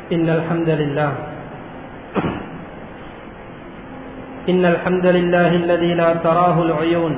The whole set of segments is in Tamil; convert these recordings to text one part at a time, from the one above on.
إن الحمد لله إن الحمد لله الذي لا تراه العيون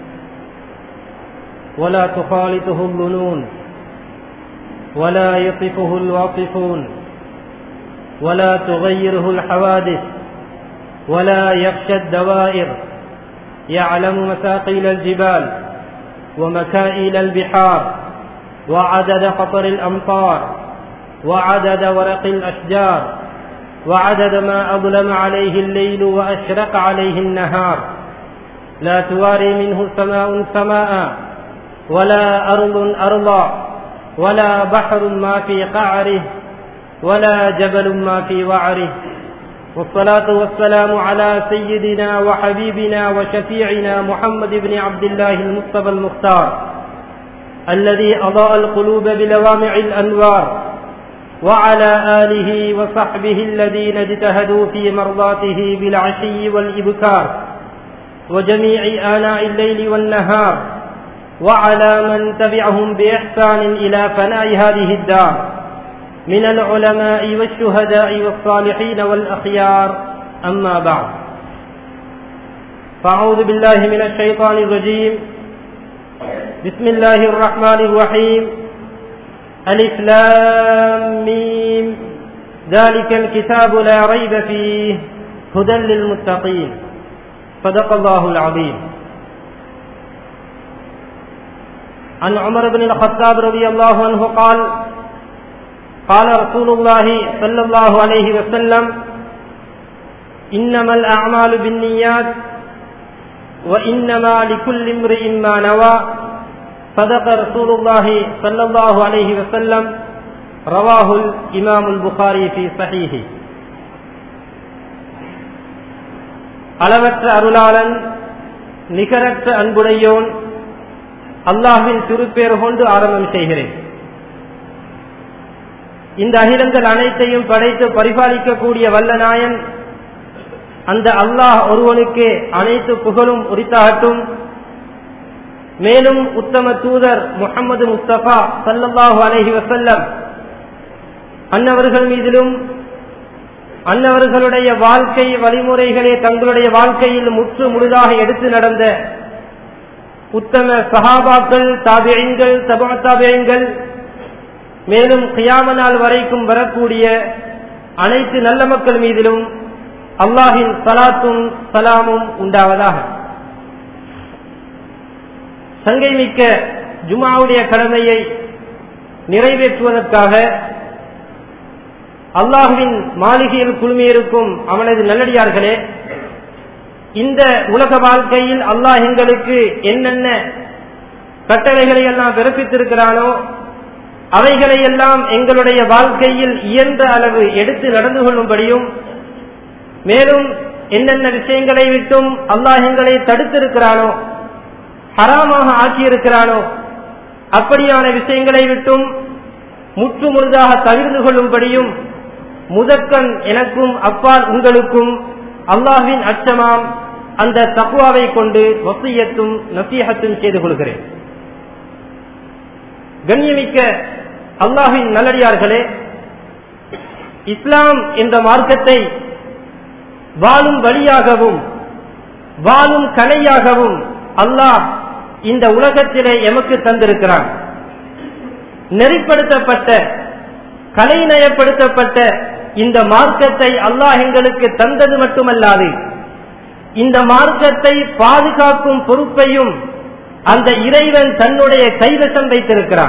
ولا تخالطه الظنون ولا يطفه الواطفون ولا تغيره الحوادث ولا يخشى الدوائر يعلم مساقيل الجبال ومكائل البحار وعدد قطر الأمطار وعدد ورق الأشجار وعدد ما أظلم عليه الليل وأشرق عليه النهار لا تواري منه سماء سماء ولا أرض أرضا ولا بحر ما في قعره ولا جبل ما في وعره والصلاة والسلام على سيدنا وحبيبنا وشفيعنا محمد بن عبد الله المصطفى المختار الذي أضاء القلوب بلوامع الأنوار وعلى آله وصحبه الذين اجتهدوا في مرضاته بالعشي والإبكار وجميع آناء الليل والنهار وعلى من تبعهم بإحسان إلى فناء هذه الدار من العلماء والشهداء والصالحين والأخيار أما بعد فأعوذ بالله من الشيطان الرجيم بسم الله الرحمن الرحيم ألف لام ميم ذلك الكتاب لا ريب فيه هدى للمتقين صدق الله العظيم عن عمر بن الخطاب رضي الله عنه قال قال رسول الله صلى الله عليه وسلم إنما الأعمال بالنيات وإنما لكل امرئ ما نوى صدق رسول الله صلى الله عليه وسلم رواه الإمام البخاري في صحيحه அளவற்ற அருளாளன் நிகரற்ற அன்புடையோன் அல்லாஹின் திருப்பேர் கொண்டு ஆரம்பம் செய்கிறேன் இந்த அகிலங்கள் அனைத்தையும் படைத்து பரிபாலிக்கக்கூடிய வல்லநாயன் அந்த அல்லாஹ் ஒருவனுக்கு அனைத்து புகழும் உரித்தாகட்டும் மேலும் உத்தம தூதர் முகமது முஸ்தபா சல்லல்லாஹு அலஹி வசல்லம் அன்னவர்கள் மீதிலும் அன்னவர்களுடைய வாழ்க்கை வழிமுறைகளே தங்களுடைய வாழ்க்கையில் முற்று முழுதாக எடுத்து நடந்த உத்தம சஹாபாக்கள் தாபியங்கள் தபா தாபியங்கள் மேலும் கியாம நாள் வரைக்கும் வரக்கூடிய அனைத்து நல்ல மக்கள் மீதிலும் அல்லாஹின் சலாத்தும் சலாமும் உண்டாவதாக சங்கை மிக்க ஜுமாவுடைய கடமையை நிறைவேற்றுவதற்காக அல்லாஹுவின் மாளிகையில் குழுமியிருக்கும் அவனது நல்லடியார்களே இந்த உலக வாழ்க்கையில் அல்லாஹ் எங்களுக்கு என்னென்ன கட்டளைகளை எல்லாம் பிறப்பித்திருக்கிறானோ அவைகளை எல்லாம் எங்களுடைய வாழ்க்கையில் இயன்ற அளவு எடுத்து நடந்து கொள்ளும்படியும் மேலும் என்னென்ன விஷயங்களை விட்டும் அல்லாஹ் எங்களை தடுத்திருக்கிறானோ ஹராமாக ஆக்கியிருக்கிறானோ அப்படியான விஷயங்களை விட்டும் முற்று முழுதாக தவிர்ந்து கொள்ளும்படியும் முதற்கண் எனக்கும் அப்பால் உங்களுக்கும் அல்லாஹின் அச்சமாம் அந்த தக்குவாவை கொண்டு வசியத்தும் நசீகத்தும் செய்து கொள்கிறேன் கண்ணியமிக்க அல்லாஹின் நல்லடியார்களே இஸ்லாம் என்ற மார்க்கத்தை வாழும் வழியாகவும் வாழும் கலையாகவும் அல்லாஹ் இந்த உலகத்திலே எமக்கு தந்திருக்கிறான் நெறிப்படுத்தப்பட்ட கலைநயப்படுத்தப்பட்ட இந்த மார்க்கத்தை அல்லாஹ் எங்களுக்கு தந்தது மட்டுமல்லாது இந்த மார்க்கத்தை பாதுகாக்கும் பொறுப்பையும் அந்த இறைவன் தன்னுடைய கைவசம் வைத்திருக்கிறான்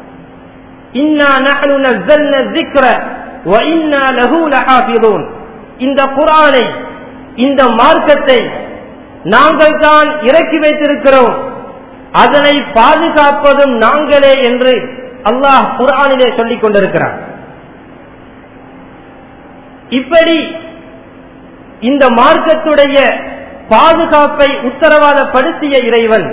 இந்த குரானை இந்த மார்க்கத்தை நாங்கள் தான் இறக்கி வைத்திருக்கிறோம் அதனை பாதுகாப்பதும் நாங்களே என்று அல்லாஹ் குரானிலே சொல்லிக் கொண்டிருக்கிறார் இப்படி இந்த மார்க்கத்துடைய பாதுகாப்பை உத்தரவாதப்படுத்திய இறைவன்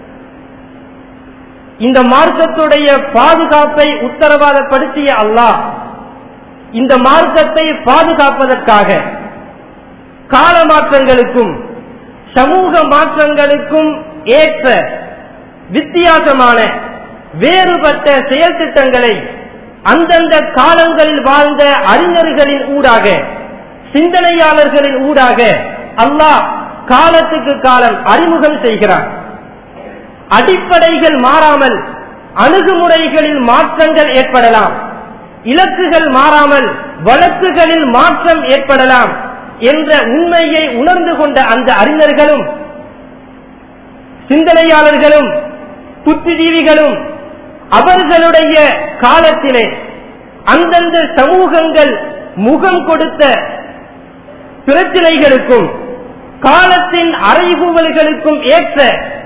இந்த மார்க்கத்துடைய பாதுகாப்பை உத்தரவாதப்படுத்திய அல்லாஹ் இந்த மார்க்கத்தை பாதுகாப்பதற்காக கால மாற்றங்களுக்கும் சமூக மாற்றங்களுக்கும் ஏற்ற வித்தியாசமான வேறுபட்ட செயல் திட்டங்களை அந்தந்த காலங்களில் வாழ்ந்த அறிஞர்களின் ஊடாக சிந்தனையாளர்களின் ஊடாக அல்லாஹ் காலத்துக்கு காலம் அறிமுகம் செய்கிறார் அடிப்படைகள் மாறாமல் அணுகுமுறைகளில் மாற்றங்கள் ஏற்படலாம் இலக்குகள் மாறாமல் வழக்குகளில் மாற்றம் ஏற்படலாம் என்ற உண்மையை உணர்ந்து கொண்ட அந்த அறிஞர்களும் சிந்தனையாளர்களும் புத்திஜீவிகளும் அவர்களுடைய காலத்திலே அந்தந்த சமூகங்கள் முகம் கொடுத்த பிரச்சனைகளுக்கும் காலத்தின் அறைகூவல்களுக்கும் ஏற்ற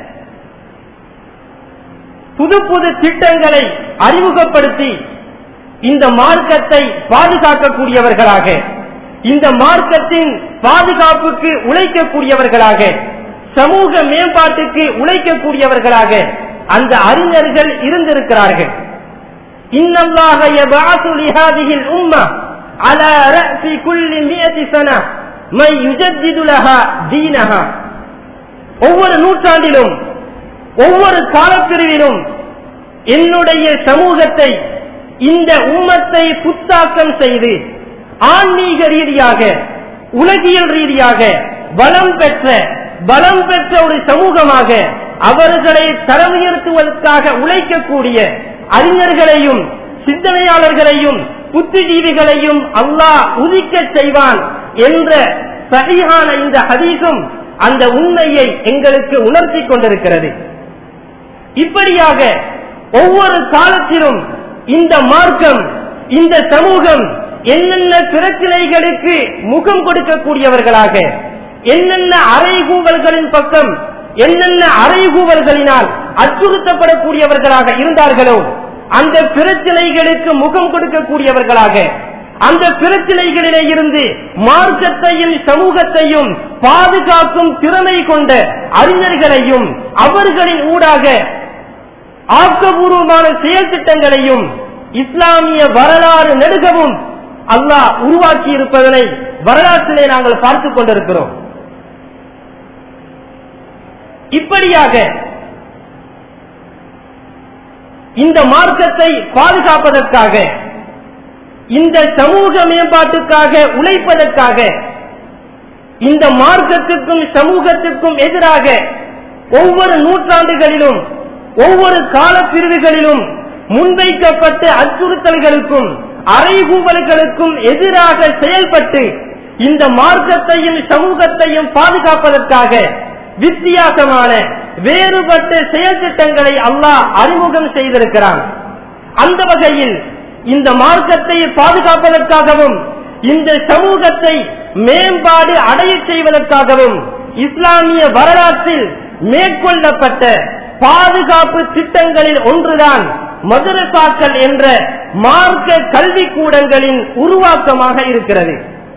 புது புது திட்டங்களை அறிமுகப்படுத்தி இந்த மார்க்கத்தை பாதுகாக்கக்கூடியவர்களாக இந்த மார்க்கத்தின் பாதுகாப்புக்கு உழைக்கக்கூடியவர்களாக சமூக மேம்பாட்டுக்கு உழைக்கக்கூடியவர்களாக அந்த அறிஞர்கள் இருந்திருக்கிறார்கள் இன்னல்லாக யபஅது லிஹாதிஹி الأمة على رأس كل مئة سنة من يجدد لها دينها ஒவ்வொரு நூற்றாண்டிலும் ஒவ்வொரு காலப்பிரிவிலும் என்னுடைய சமூகத்தை இந்த உம்மத்தை புத்தாக்கம் செய்து ஆன்மீக ரீதியாக உலகியல் ரீதியாக பலம் பெற்ற பலம் பெற்ற ஒரு சமூகமாக அவர்களை தரம் உயர்த்துவதற்காக உழைக்கக்கூடிய அறிஞர்களையும் சிந்தனையாளர்களையும் புத்திஜீவிகளையும் அல்லாஹ் உதிக்க செய்வான் என்ற சரியான இந்த ஹதீஸும் அந்த உண்மையை எங்களுக்கு உணர்த்தி கொண்டிருக்கிறது இப்படியாக ஒவ்வொரு காலத்திலும் இந்த மார்க்கம் இந்த சமூகம் என்னென்ன பிரச்சனைகளுக்கு முகம் கொடுக்கக்கூடியவர்களாக என்னென்ன அறைகூவல்களின் பக்கம் என்னென்ன அறைகூவல்களினால் அச்சுறுத்தப்படக்கூடியவர்களாக இருந்தார்களோ அந்த பிரச்சனைகளுக்கு முகம் கொடுக்கக்கூடியவர்களாக அந்த பிரச்சனைகளிலே இருந்து மார்க்கத்தையும் சமூகத்தையும் பாதுகாக்கும் திறமை கொண்ட அறிஞர்களையும் அவர்களின் ஊடாக ஆக்கபூர்வமான செயல் திட்டங்களையும் இஸ்லாமிய வரலாறு நெடுகவும் அல்லாஹ் உருவாக்கி இருப்பதனை வரலாற்றிலே நாங்கள் பார்த்துக் கொண்டிருக்கிறோம் இப்படியாக இந்த மார்க்கத்தை பாதுகாப்பதற்காக இந்த சமூக மேம்பாட்டுக்காக உழைப்பதற்காக இந்த மார்க்கத்துக்கும் சமூகத்துக்கும் எதிராக ஒவ்வொரு நூற்றாண்டுகளிலும் ஒவ்வொரு காலப்பிரிவுகளிலும் முன்வைக்கப்பட்ட அச்சுறுத்தல்களுக்கும் அறைகூவல்களுக்கும் எதிராக செயல்பட்டு இந்த மார்க்கத்தையும் சமூகத்தையும் பாதுகாப்பதற்காக வித்தியாசமான வேறுபட்ட செயல் திட்டங்களை அல்லாஹ் அறிமுகம் செய்திருக்கிறான் அந்த வகையில் இந்த மார்க்கத்தை பாதுகாப்பதற்காகவும் இந்த சமூகத்தை மேம்பாடு அடைய செய்வதற்காகவும் இஸ்லாமிய வரலாற்றில் மேற்கொள்ளப்பட்ட பாதுகாப்பு திட்டங்களில் ஒன்றுதான் மதுரசாக்கள் என்ற மார்க்க கல்வி கூடங்களின் உருவாக்கமாக இருக்கிறது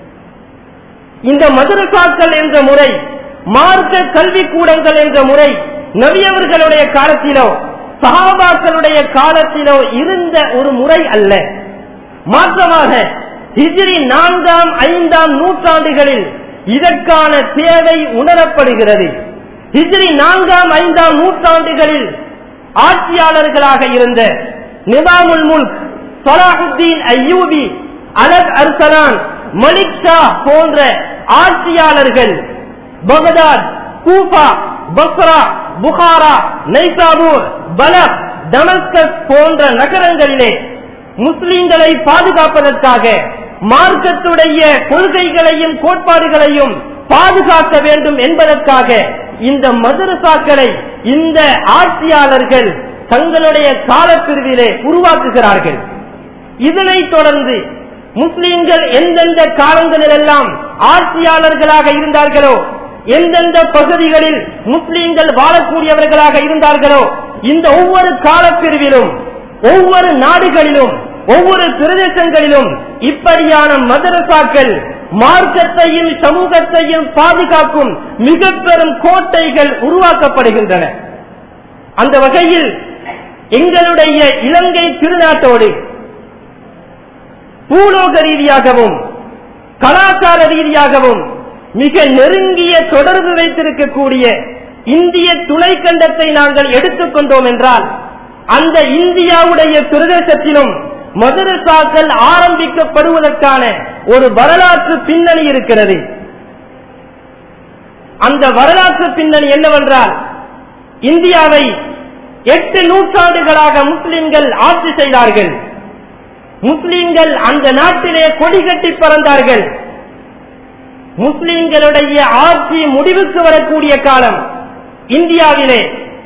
இந்த மதுரசாக்கள் என்ற முறை மார்க்க கல்வி கூடங்கள் என்ற முறை நவியவர்களுடைய காலத்திலோ சஹாபாக்களுடைய காலத்திலோ இருந்த ஒரு முறை அல்ல மாற்றமாக ஹிஜ்ரி நான்காம் ஐந்தாம் நூற்றாண்டுகளில் இதற்கான தேவை உணரப்படுகிறது ஹிஜ்ரி நான்காம் ஐந்தாம் நூற்றாண்டுகளில் ஆட்சியாளர்களாக இருந்த நிபாமுல் முல்க் சலாஹுத்தீன் ஐயூபி அலக் அர்சலான் மலிக் ஷா போன்ற ஆட்சியாளர்கள் பகதாத் கூஃபா பக்ரா புகாரா நைசாபூர் பலக் டமஸ்கஸ் போன்ற நகரங்களிலே முஸ்லிம்களை பாதுகாப்பதற்காக மார்க்கத்துடைய கொள்கைகளையும் கோட்பாடுகளையும் பாதுகாக்க வேண்டும் என்பதற்காக இந்த மதுரசாக்களை இந்த ஆட்சியாளர்கள் தங்களுடைய காலப்பிரிவிலே உருவாக்குகிறார்கள் இதனைத் தொடர்ந்து முஸ்லிம்கள் எந்தெந்த காலங்களிலெல்லாம் ஆட்சியாளர்களாக இருந்தார்களோ எந்தெந்த பகுதிகளில் முஸ்லிம்கள் வாழக்கூடியவர்களாக இருந்தார்களோ இந்த ஒவ்வொரு காலப்பிரிவிலும் ஒவ்வொரு நாடுகளிலும் ஒவ்வொரு பிரதேசங்களிலும் இப்படியான மதரசாக்கள் மார்க்கத்தையும் சமூகத்தையும் பாதுகாக்கும் மிக பெரும் கோட்டைகள் உருவாக்கப்படுகின்றன அந்த வகையில் எங்களுடைய இலங்கை திருநாட்டோடு பூலோக ரீதியாகவும் கலாச்சார ரீதியாகவும் மிக நெருங்கிய தொடர்பு வைத்திருக்கக்கூடிய இந்திய துணைக்கண்டத்தை நாங்கள் எடுத்துக்கொண்டோம் என்றால் அந்த இந்தியாவுடைய பிரதேசத்திலும் மதரசாக்கள் ஆரம்பிக்கப்படுவதற்கான ஒரு வரலாற்று பின்னணி இருக்கிறது அந்த வரலாற்று பின்னணி என்னவென்றால் இந்தியாவை எட்டு நூற்றாண்டுகளாக முஸ்லிம்கள் ஆட்சி செய்தார்கள் முஸ்லிம்கள் அந்த நாட்டிலே கொடி கட்டி பறந்தார்கள் முஸ்லிம்களுடைய ஆட்சி முடிவுக்கு வரக்கூடிய காலம் இந்தியாவிலே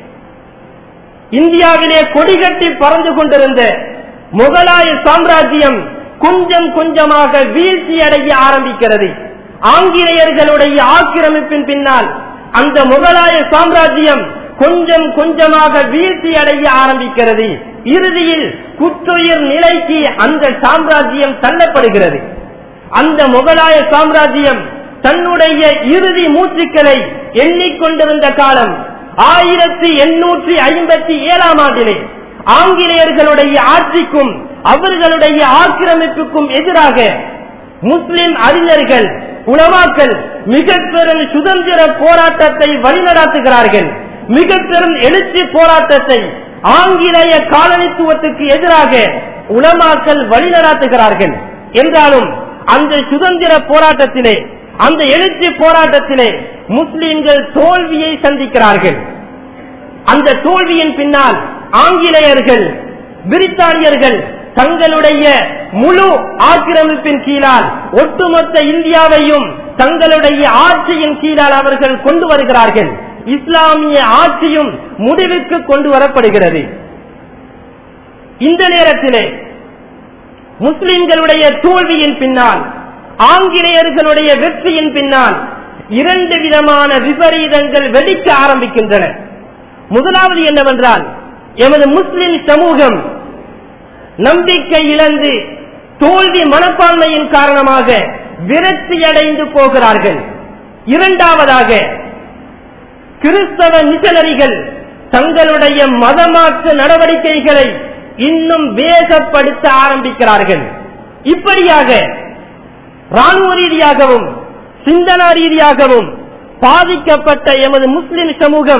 இந்தியாவிலே கொடி கட்டி பறந்து கொண்டிருந்த முகலாய சாம்ராஜ்யம் கொஞ்சம் கொஞ்சமாக வீழ்ச்சி அடைய ஆரம்பிக்கிறது ஆங்கிலேயர்களுடைய ஆக்கிரமிப்பின் பின்னால் அந்த முகலாய சாம்ராஜ்யம் கொஞ்சம் கொஞ்சமாக வீழ்ச்சி அடைய ஆரம்பிக்கிறது இறுதியில் குற்றுயிர் நிலைக்கு அந்த சாம்ராஜ்யம் தள்ளப்படுகிறது அந்த முகலாய சாம்ராஜ்யம் தன்னுடைய இறுதி மூச்சுக்களை எண்ணிக்கொண்டிருந்த காலம் ஆயிரத்தி எண்ணூற்றி ஐம்பத்தி ஏழாம் ஆண்டிலே ஆங்கிலேயர்களுடைய ஆட்சிக்கும் அவர்களுடைய ஆக்கிரமிப்புக்கும் எதிராக முஸ்லிம் அறிஞர்கள் உலமாக்கள் மிக பெரும் சுதந்திர போராட்டத்தை வழிநடாத்துகிறார்கள் மிக பெரும் எழுச்சி போராட்டத்தை ஆங்கிலேய காலனித்துவத்துக்கு எதிராக உலமாக்கள் வழிநடாத்துகிறார்கள் என்றாலும் அந்த சுதந்திர போராட்டத்திலே அந்த எழுச்சி போராட்டத்திலே முஸ்லிம்கள் தோல்வியை சந்திக்கிறார்கள் அந்த தோல்வியின் பின்னால் ஆங்கிலேயர்கள் பிரித்தானியர்கள் தங்களுடைய முழு ஆக்கிரமிப்பின் கீழால் ஒட்டுமொத்த இந்தியாவையும் தங்களுடைய ஆட்சியின் கீழால் அவர்கள் கொண்டு வருகிறார்கள் இஸ்லாமிய ஆட்சியும் முடிவுக்கு கொண்டு வரப்படுகிறது இந்த நேரத்திலே முஸ்லிம்களுடைய தோல்வியின் பின்னால் ஆங்கிலேயர்களுடைய வெற்றியின் பின்னால் இரண்டு விதமான விபரீதங்கள் வெடிக்க ஆரம்பிக்கின்றன முதலாவது என்னவென்றால் எமது முஸ்லிம் சமூகம் நம்பிக்கை இழந்து தோல்வி மனப்பான்மையின் காரணமாக விரக்தியடைந்து போகிறார்கள் இரண்டாவதாக கிறிஸ்தவ மிஷனரிகள் தங்களுடைய மதமாற்ற நடவடிக்கைகளை இன்னும் வேகப்படுத்த ஆரம்பிக்கிறார்கள் இப்படியாக ராணுவ ரீதியாகவும் சிந்தனா ரீதியாகவும் பாதிக்கப்பட்ட எமது முஸ்லிம் சமூகம்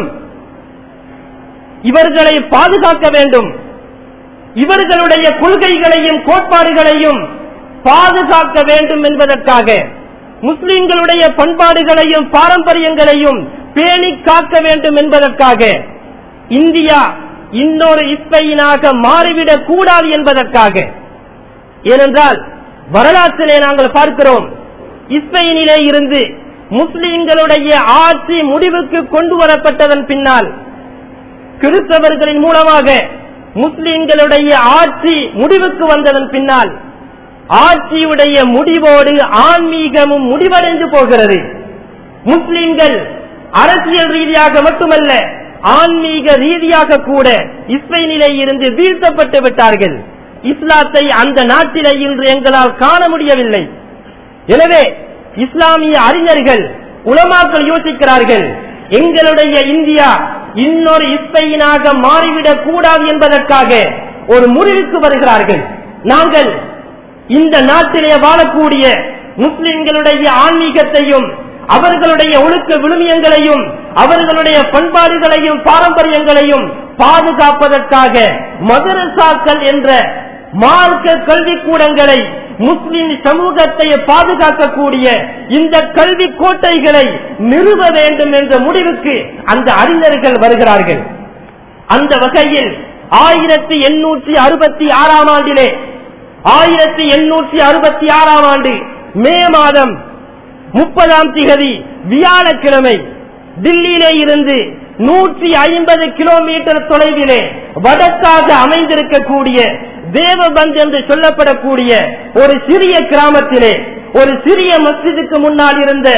இவர்களை பாதுகாக்க வேண்டும் இவர்களுடைய கொள்கைகளையும் கோட்பாடுகளையும் பாதுகாக்க வேண்டும் என்பதற்காக முஸ்லிம்களுடைய பண்பாடுகளையும் பாரம்பரியங்களையும் பேணி காக்க வேண்டும் என்பதற்காக இந்தியா இன்னொரு இஸ்பெயினாக மாறிவிடக் கூடாது என்பதற்காக ஏனென்றால் வரலாற்றிலே நாங்கள் பார்க்கிறோம் இஸ்பெயினிலே இருந்து முஸ்லிம்களுடைய ஆட்சி முடிவுக்கு கொண்டு வரப்பட்டதன் பின்னால் கிறிஸ்தவர்களின் மூலமாக முஸ்லிம்களுடைய ஆட்சி முடிவுக்கு வந்ததன் பின்னால் ஆட்சியுடைய முடிவோடு ஆன்மீகமும் முடிவடைந்து போகிறது முஸ்லிம்கள் அரசியல் ரீதியாக மட்டுமல்ல ஆன்மீக ரீதியாக கூட இஸ்பெயினிலே இருந்து வீழ்த்தப்பட்டு விட்டார்கள் இஸ்லாத்தை அந்த நாட்டிலே இன்று எங்களால் காண முடியவில்லை எனவே இஸ்லாமிய அறிஞர்கள் உலமாக்கள் யோசிக்கிறார்கள் எங்களுடைய இந்தியா இன்னொரு இஸ்பெயினாக மாறிவிடக் கூடாது என்பதற்காக ஒரு முடிவுக்கு வருகிறார்கள் நாங்கள் இந்த நாட்டிலே வாழக்கூடிய முஸ்லிம்களுடைய ஆன்மீகத்தையும் அவர்களுடைய ஒழுக்க விழுமியங்களையும் அவர்களுடைய பண்பாடுகளையும் பாரம்பரியங்களையும் பாதுகாப்பதற்காக மதரசாக்கள் என்ற மார்க்க கல்விக்கூடங்களை முஸ்லிம் சமூகத்தை பாதுகாக்கக்கூடிய இந்த கல்வி கோட்டைகளை நிறுவ வேண்டும் என்ற முடிவுக்கு அந்த அறிஞர்கள் வருகிறார்கள் அந்த வகையில் ஆயிரத்தி எண்ணூற்றி அறுபத்தி ஆறாம் ஆண்டிலே ஆயிரத்தி எண்ணூற்றி அறுபத்தி ஆறாம் ஆண்டு மே மாதம் முப்பதாம் திகதி வியாழக்கிழமை டில்லியிலே இருந்து நூற்றி ஐம்பது கிலோமீட்டர் தொலைவிலே வடக்காக அமைந்திருக்கக்கூடிய தேவபந்த் என்று சொல்லப்படக்கூடிய ஒரு சிறிய கிராமத்திலே ஒரு சிறிய மஸ்ஜிதுக்கு முன்னால் இருந்த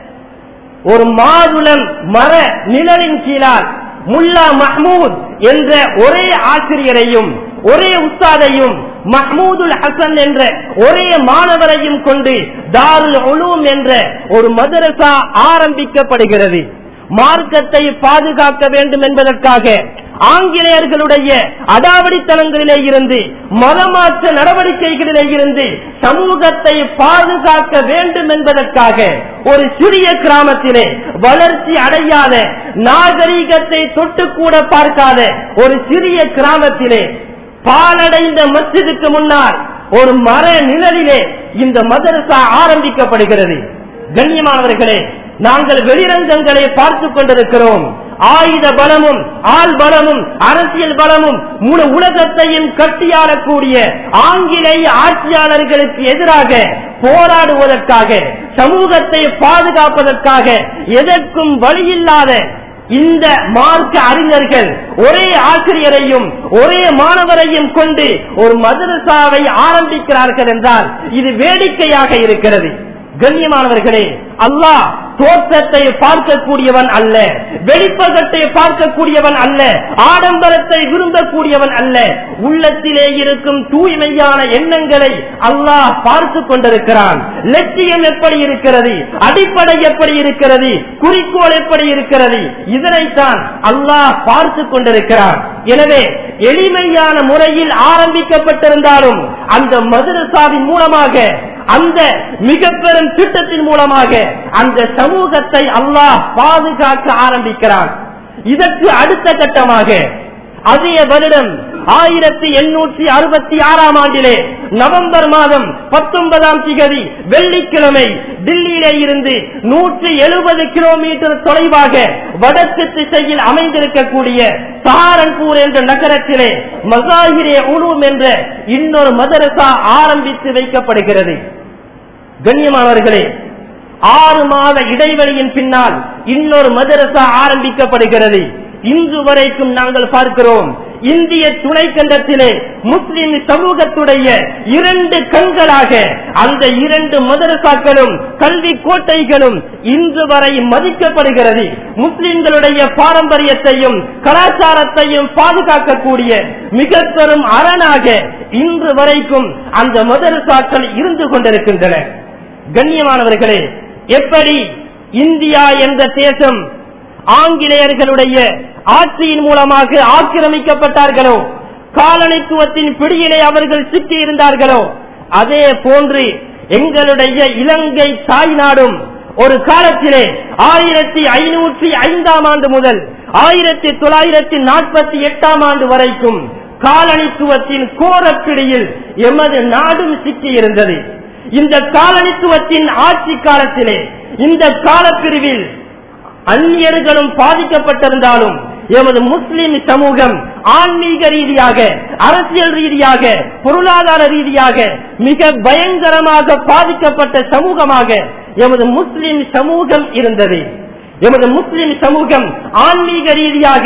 ஒரு மாதுளம் மர நிழலின் கீழால் முல்லா மஹ்மூத் என்ற ஒரே ஆசிரியரையும் ஒரே உஸ்தாதையும் மஹ்மூதுல் ஹசன் என்ற ஒரே மாணவரையும் கொண்டு தாருல் உலூம் என்ற ஒரு மதரசா ஆரம்பிக்கப்படுகிறது மார்க்கத்தை பாதுகாக்க வேண்டும் என்பதற்காக ஆங்கிலேயர்களுடைய அடாவடித்தனங்களிலே இருந்து மதமாற்ற நடவடிக்கைகளிலே இருந்து சமூகத்தை பாதுகாக்க வேண்டும் என்பதற்காக ஒரு சிறிய கிராமத்திலே வளர்ச்சி அடையாத நாகரீகத்தை தொட்டு கூட பார்க்காத ஒரு சிறிய கிராமத்திலே பாலடைந்த மஸ்ஜிதுக்கு முன்னால் ஒரு மர நிழலிலே இந்த மதரசா ஆரம்பிக்கப்படுகிறது கண்ணியமானவர்களே நாங்கள் வெளிரங்கங்களை பார்த்துக் கொண்டிருக்கிறோம் ஆயுத பலமும் ஆள் பலமும் அரசியல் பலமும் முழு உலகத்தையும் கட்டியாளக்கூடிய ஆங்கிலேய ஆட்சியாளர்களுக்கு எதிராக போராடுவதற்காக சமூகத்தை பாதுகாப்பதற்காக எதற்கும் வழியில்லாத இந்த மார்க்க அறிஞர்கள் ஒரே ஆசிரியரையும் ஒரே மாணவரையும் கொண்டு ஒரு மதரசாவை ஆரம்பிக்கிறார்கள் என்றால் இது வேடிக்கையாக இருக்கிறது கண்ணியமானவர்களே அல்லாஹ் தோற்றத்தை பார்க்கக்கூடியவன் அல்ல வெளிப்பகத்தை பார்க்கக்கூடியவன் அல்ல ஆடம்பரத்தை விரும்பக்கூடியவன் அல்ல உள்ளத்திலே இருக்கும் தூய்மையான எண்ணங்களை அல்லாஹ் பார்த்து கொண்டிருக்கிறான் லட்சியம் எப்படி இருக்கிறது அடிப்படை எப்படி இருக்கிறது குறிக்கோள் எப்படி இருக்கிறது இதனைத்தான் அல்லாஹ் பார்த்து கொண்டிருக்கிறான் எனவே எளிமையான முறையில் ஆரம்பிக்கப்பட்டிருந்தாலும் அந்த மதுரசாவின் மூலமாக அந்த மிக பெரும் திட்டத்தின் மூலமாக அந்த சமூகத்தை அல்லாஹ் பாதுகாக்க ஆரம்பிக்கிறான் இதற்கு அடுத்த கட்டமாக அதே வருடம் ஆயிரத்தி எண்ணூற்றி அறுபத்தி ஆறாம் ஆண்டிலே நவம்பர் மாதம் பத்தொன்பதாம் திகதி வெள்ளிக்கிழமை டில்லியிலே இருந்து நூற்றி எழுபது கிலோமீட்டர் தொலைவாக வடக்கு திசையில் அமைந்திருக்கக்கூடிய சஹாரன்பூர் என்ற நகரத்திலே மசாஹிரே உலூம் என்ற இன்னொரு மதரசா ஆரம்பித்து வைக்கப்படுகிறது கண்ணியமானவர்களே ஆறு மாத இடைவெளியின் பின்னால் இன்னொரு மதரசா ஆரம்பிக்கப்படுகிறது இன்று வரைக்கும் நாங்கள் பார்க்கிறோம் இந்திய துணைக்கண்டத்திலே முஸ்லிம் சமூகத்துடைய இரண்டு கண்களாக அந்த இரண்டு மதரசாக்களும் கல்வி கோட்டைகளும் இன்று வரை மதிக்கப்படுகிறது முஸ்லிம்களுடைய பாரம்பரியத்தையும் கலாச்சாரத்தையும் பாதுகாக்கக்கூடிய மிக பெரும் அரணாக இன்று வரைக்கும் அந்த மதரசாக்கள் இருந்து கொண்டிருக்கின்றன கண்ணியமானவர்களே எப்படி இந்தியா என்ற தேசம் ஆங்கிலேயர்களுடைய ஆட்சியின் மூலமாக ஆக்கிரமிக்கப்பட்டார்களோ காலனித்துவத்தின் பிடியிலே அவர்கள் சிக்கி இருந்தார்களோ அதே போன்று எங்களுடைய இலங்கை தாய் நாடும் ஒரு காலத்திலே ஆயிரத்தி ஐநூற்றி ஐந்தாம் ஆண்டு முதல் ஆயிரத்தி தொள்ளாயிரத்தி நாற்பத்தி எட்டாம் ஆண்டு வரைக்கும் காலனித்துவத்தின் கோரப்பிடியில் எமது நாடும் சிக்கி இருந்தது இந்த காலனித்துவத்தின் ஆட்சி காலத்திலே இந்த காலப்பிரிவில் அந்நியர்களும் பாதிக்கப்பட்டிருந்தாலும் எமது முஸ்லிம் சமூகம் ஆன்மீக ரீதியாக அரசியல் ரீதியாக பொருளாதார ரீதியாக மிக பயங்கரமாக பாதிக்கப்பட்ட சமூகமாக எமது முஸ்லிம் சமூகம் இருந்தது எமது முஸ்லிம் சமூகம் ஆன்மீக ரீதியாக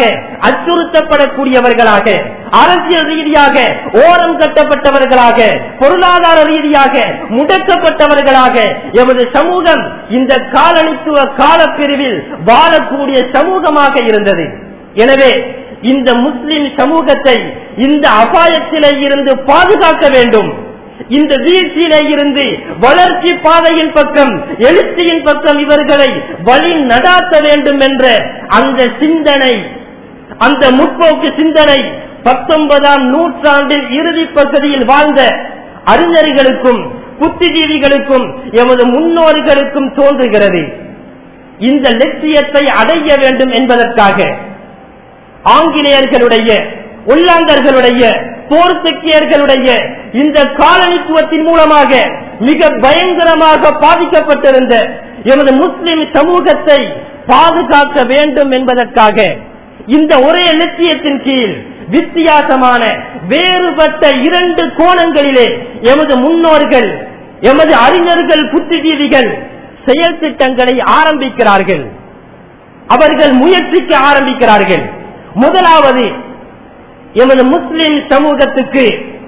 அச்சுறுத்தப்படக்கூடியவர்களாக அரசியல் ரீதியாக ஓரம் கட்டப்பட்டவர்களாக பொருளாதார ரீதியாக முடக்கப்பட்டவர்களாக எமது சமூகம் இந்த காலனித்துவ காலப்பிரிவில் வாழக்கூடிய சமூகமாக இருந்தது எனவே இந்த முஸ்லிம் சமூகத்தை இந்த அபாயத்திலே இருந்து பாதுகாக்க வேண்டும் இந்த வீழ்ச்சியிலே இருந்து வளர்ச்சி பாதையின் பக்கம் எழுச்சியின் பக்கம் இவர்களை வழி நடாத்த வேண்டும் என்ற அந்த சிந்தனை அந்த முற்போக்கு சிந்தனை பத்தொன்பதாம் நூற்றாண்டில் இறுதி பகுதியில் வாழ்ந்த அறிஞர்களுக்கும் புத்திஜீவிகளுக்கும் எமது முன்னோர்களுக்கும் தோன்றுகிறது இந்த லட்சியத்தை அடைய வேண்டும் என்பதற்காக ஆங்கிலேயர்களுடைய உள்ளாந்தர்களுடைய போர்த்துக்கியர்களுடைய இந்த காலனித்துவத்தின் மூலமாக மிக பயங்கரமாக பாதிக்கப்பட்டிருந்த எமது முஸ்லிம் சமூகத்தை பாதுகாக்க வேண்டும் என்பதற்காக இந்த ஒரே லட்சியத்தின் கீழ் வித்தியாசமான வேறுபட்ட இரண்டு கோணங்களிலே எமது முன்னோர்கள் எமது அறிஞர்கள் புத்திஜீவிகள் செயல் திட்டங்களை ஆரம்பிக்கிறார்கள் அவர்கள் முயற்சிக்க ஆரம்பிக்கிறார்கள் முதலாவது எமது முஸ்லிம் சமூகத்துக்கு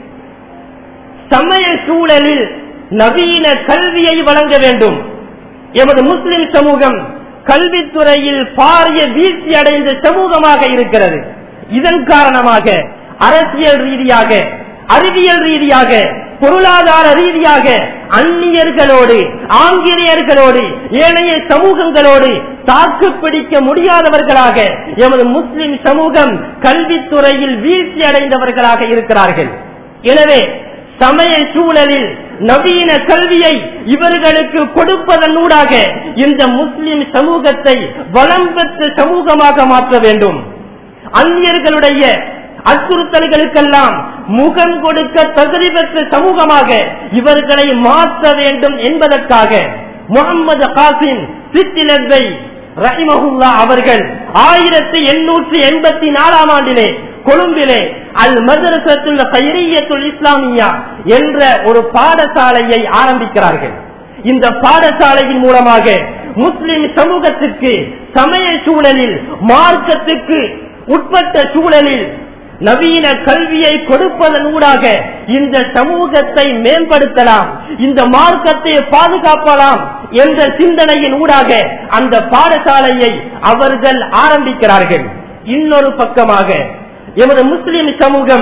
சமய சூழலில் நவீன கல்வியை வழங்க வேண்டும் எமது முஸ்லிம் சமூகம் கல்வித்துறையில் பாரிய வீழ்ச்சி அடைந்த சமூகமாக இருக்கிறது இதன் காரணமாக அரசியல் ரீதியாக அறிவியல் ரீதியாக பொருளாதார ரீதியாக அந்நியர்களோடு ஆங்கிலேயர்களோடு ஏனைய சமூகங்களோடு தாக்கு பிடிக்க முடியாதவர்களாக எமது முஸ்லிம் சமூகம் கல்வித்துறையில் வீழ்ச்சி அடைந்தவர்களாக இருக்கிறார்கள் எனவே சமய சூழலில் நவீன கல்வியை இவர்களுக்கு கொடுப்பதனூடாக இந்த முஸ்லிம் சமூகத்தை வளம் பெற்ற சமூகமாக மாற்ற வேண்டும் அந்நியர்களுடைய அச்சுறுத்தல்களுக்கெல்லாம் முகம் கொடுக்க தகுதி பெற்ற சமூகமாக இவர்களை மாற்ற வேண்டும் என்பதற்காக முகமது காசிம் சித்திலத்தை ரஹிமஹுல்லா அவர்கள் ஆயிரத்தி எண்ணூற்றி எண்பத்தி நாலாம் ஆண்டிலே கொழும்பிலே அல் மதரசத்துல் கைரியத்துல் இஸ்லாமியா என்ற ஒரு பாடசாலையை ஆரம்பிக்கிறார்கள் இந்த பாடசாலையின் மூலமாக முஸ்லிம் சமூகத்திற்கு சமய சூழலில் மார்க்கத்துக்கு உட்பட்ட சூழலில் நவீன கல்வியை கொடுப்பதன் ஊடாக இந்த சமூகத்தை மேம்படுத்தலாம் இந்த மார்க்கத்தை பாதுகாப்பலாம் என்ற சிந்தனையின் ஊடாக அந்த பாடசாலையை அவர்கள் ஆரம்பிக்கிறார்கள் இன்னொரு பக்கமாக எமது முஸ்லிம் சமூகம்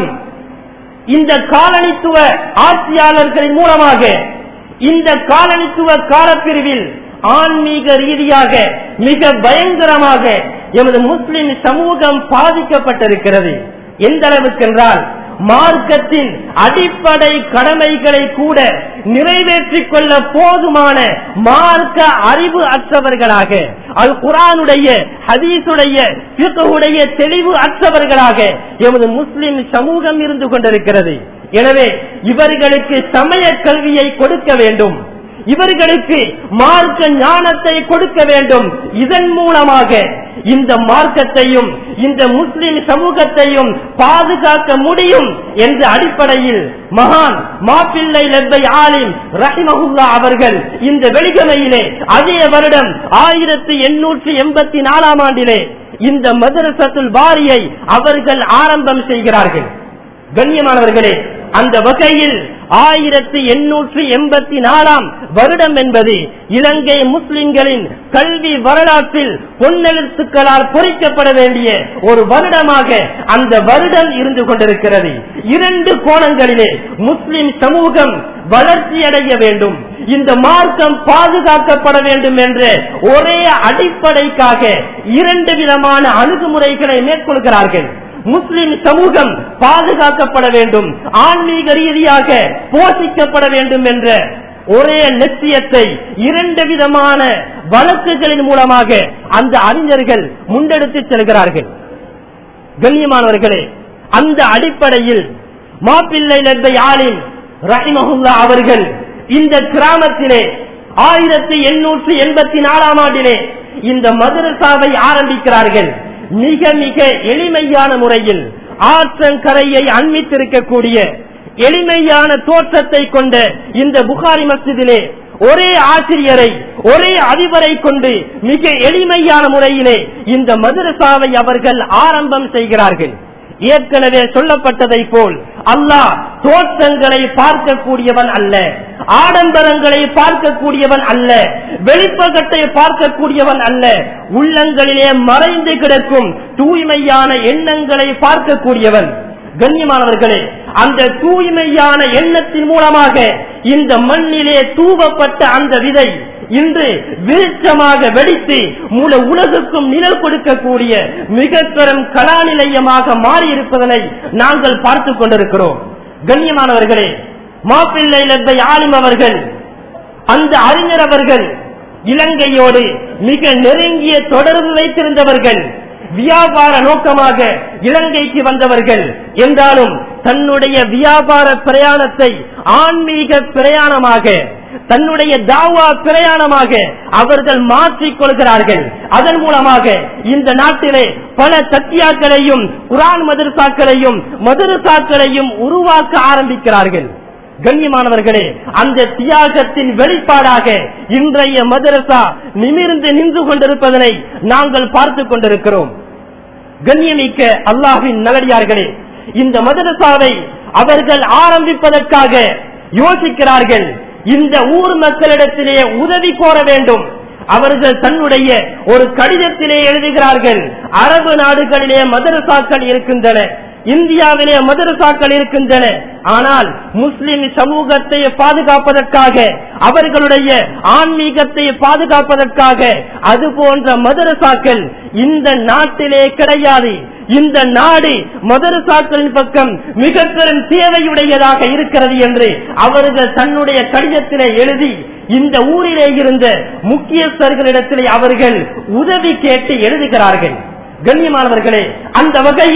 இந்த காலனித்துவ ஆட்சியாளர்களின் மூலமாக இந்த காலனித்துவ காலப்பிரிவில் ஆன்மீக ரீதியாக மிக பயங்கரமாக எமது முஸ்லிம் சமூகம் பாதிக்கப்பட்டிருக்கிறது எந்த அளவுக்கு என்றால் மார்க்கத்தின் அடிப்படை கடமைகளை கூட நிறைவேற்றிக் கொள்ள போதுமான மார்க்க அறிவு அற்றவர்களாக அது குரானுடைய ஹதீசுடைய பிறகுடைய தெளிவு அற்றவர்களாக எமது முஸ்லிம் சமூகம் இருந்து கொண்டிருக்கிறது எனவே இவர்களுக்கு சமய கல்வியை கொடுக்க வேண்டும் இவர்களுக்கு மார்க்க ஞானத்தை கொடுக்க வேண்டும் இதன் மூலமாக இந்த மார்க்கத்தையும் இந்த முஸ்லிம் சமூகத்தையும் பாதுகாக்க முடியும் என்ற அடிப்படையில் மகான் மாப்பிள்ளை லெப்பை ஆலிம் ரஹிமஹுல்லா அவர்கள் இந்த வெளிகமையிலே அதே வருடம் ஆயிரத்தி எண்ணூற்றி எண்பத்தி நாலாம் ஆண்டிலே இந்த மதரசத்துல் வாரியை அவர்கள் ஆரம்பம் செய்கிறார்கள் கண்ணியமானவர்களே அந்த வகையில் ஆயிரத்தி எண்ணூற்றி எண்பத்தி நாலாம் வருடம் என்பது இலங்கை முஸ்லிம்களின் கல்வி வரலாற்றில் பொன்னெழுத்துக்களால் பொறிக்கப்பட வேண்டிய ஒரு வருடமாக அந்த வருடம் இருந்து கொண்டிருக்கிறது இரண்டு கோணங்களிலே முஸ்லிம் சமூகம் வளர்ச்சியடைய வேண்டும் இந்த மார்க்கம் பாதுகாக்கப்பட வேண்டும் என்ற ஒரே அடிப்படைக்காக இரண்டு விதமான அணுகுமுறைகளை மேற்கொள்கிறார்கள் முஸ்லிம் சமூகம் பாதுகாக்கப்பட வேண்டும் ஆன்மீக ரீதியாக போஷிக்கப்பட வேண்டும் என்ற ஒரே லட்சியத்தை இரண்டு விதமான வழக்குகளின் மூலமாக அந்த அறிஞர்கள் முன்னெடுத்து செல்கிறார்கள் கண்ணியமானவர்களே அந்த அடிப்படையில் மாப்பிள்ளை லெப்பை ஆலிம் ரஹிமஹுல்லா அவர்கள் இந்த கிராமத்திலே ஆயிரத்தி எண்ணூற்றி எண்பத்தி நாலாம் ஆண்டிலே இந்த மதரசாவை ஆரம்பிக்கிறார்கள் மிக மிக எளிமையான முறையில் ஆற்றங்கரையை அண்மித்திருக்கக்கூடிய எளிமையான தோற்றத்தை கொண்ட இந்த புகாரி மஸ்ஜிதிலே ஒரே ஆசிரியரை ஒரே அதிபரை கொண்டு மிக எளிமையான முறையிலே இந்த மதரசாவை அவர்கள் ஆரம்பம் செய்கிறார்கள் ஏற்கனவே சொல்லப்பட்டதை போல் அல்லாஹ் தோற்றங்களை பார்க்கக்கூடியவன் அல்ல ஆடம்பரங்களை பார்க்கக்கூடியவன் அல்ல வெளிப்பகத்தை பார்க்கக்கூடியவன் அல்ல உள்ளங்களிலே மறைந்து கிடக்கும் தூய்மையான எண்ணங்களை பார்க்கக்கூடியவன் கண்ணியமானவர்களே அந்த தூய்மையான எண்ணத்தின் மூலமாக இந்த மண்ணிலே தூவப்பட்ட அந்த விதை இன்று விருட்சமாக வெடித்து முழு உலகுக்கும் நிழல் கொடுக்கக்கூடிய மிக பெரும் கலாநிலையமாக மாறியிருப்பதனை நாங்கள் பார்த்துக் கொண்டிருக்கிறோம் கண்ணியமானவர்களே மாப்பிள்ளை லெப்பை ஆலிம் அவர்கள் அந்த அறிஞர் அவர்கள் இலங்கையோடு மிக நெருங்கிய தொடர்பு வைத்திருந்தவர்கள் வியாபார நோக்கமாக இலங்கைக்கு வந்தவர்கள் என்றாலும் தன்னுடைய வியாபார பிரயாணத்தை ஆன்மீக பிரயாணமாக தன்னுடைய தாவா பிரயாணமாக அவர்கள் மாற்றிக் கொள்கிறார்கள் அதன் மூலமாக இந்த நாட்டிலே பல சத்தியாக்களையும் குரான் மதரசாக்களையும் மதரசாக்களையும் உருவாக்க ஆரம்பிக்கிறார்கள் கண்ணியமானவர்களே அந்த தியாகத்தின் வெளிப்பாடாக இன்றைய மதரசா நிமிர்ந்து நின்று கொண்டிருப்பதனை நாங்கள் பார்த்துக் கொண்டிருக்கிறோம் கண்ணியமிக்க அல்லாஹின் நல்லடியார்களே இந்த மதரசாவை அவர்கள் ஆரம்பிப்பதற்காக யோசிக்கிறார்கள் இந்த ஊர் மக்களிடத்திலே உதவி கோர வேண்டும் அவர்கள் தன்னுடைய ஒரு கடிதத்திலே எழுதுகிறார்கள் அரபு நாடுகளிலே மதரசாக்கள் இருக்கின்றன இந்தியாவிலே மதரசாக்கள் இருக்கின்றன ஆனால் முஸ்லிம் சமூகத்தை பாதுகாப்பதற்காக அவர்களுடைய ஆன்மீகத்தை பாதுகாப்பதற்காக அது போன்ற மதரசாக்கள் இந்த நாட்டிலே கிடையாது இந்த நாடு மதரசாக்களின் பக்கம் மிக பெரும் தேவையுடையதாக இருக்கிறது என்று அவர்கள் தன்னுடைய கடிதத்திலே எழுதி இந்த ஊரிலே இருந்த முக்கியஸ்தர்களிடத்திலே அவர்கள் உதவி கேட்டு எழுதுகிறார்கள் கண்ணியமானவர்களே அந்த வகையில்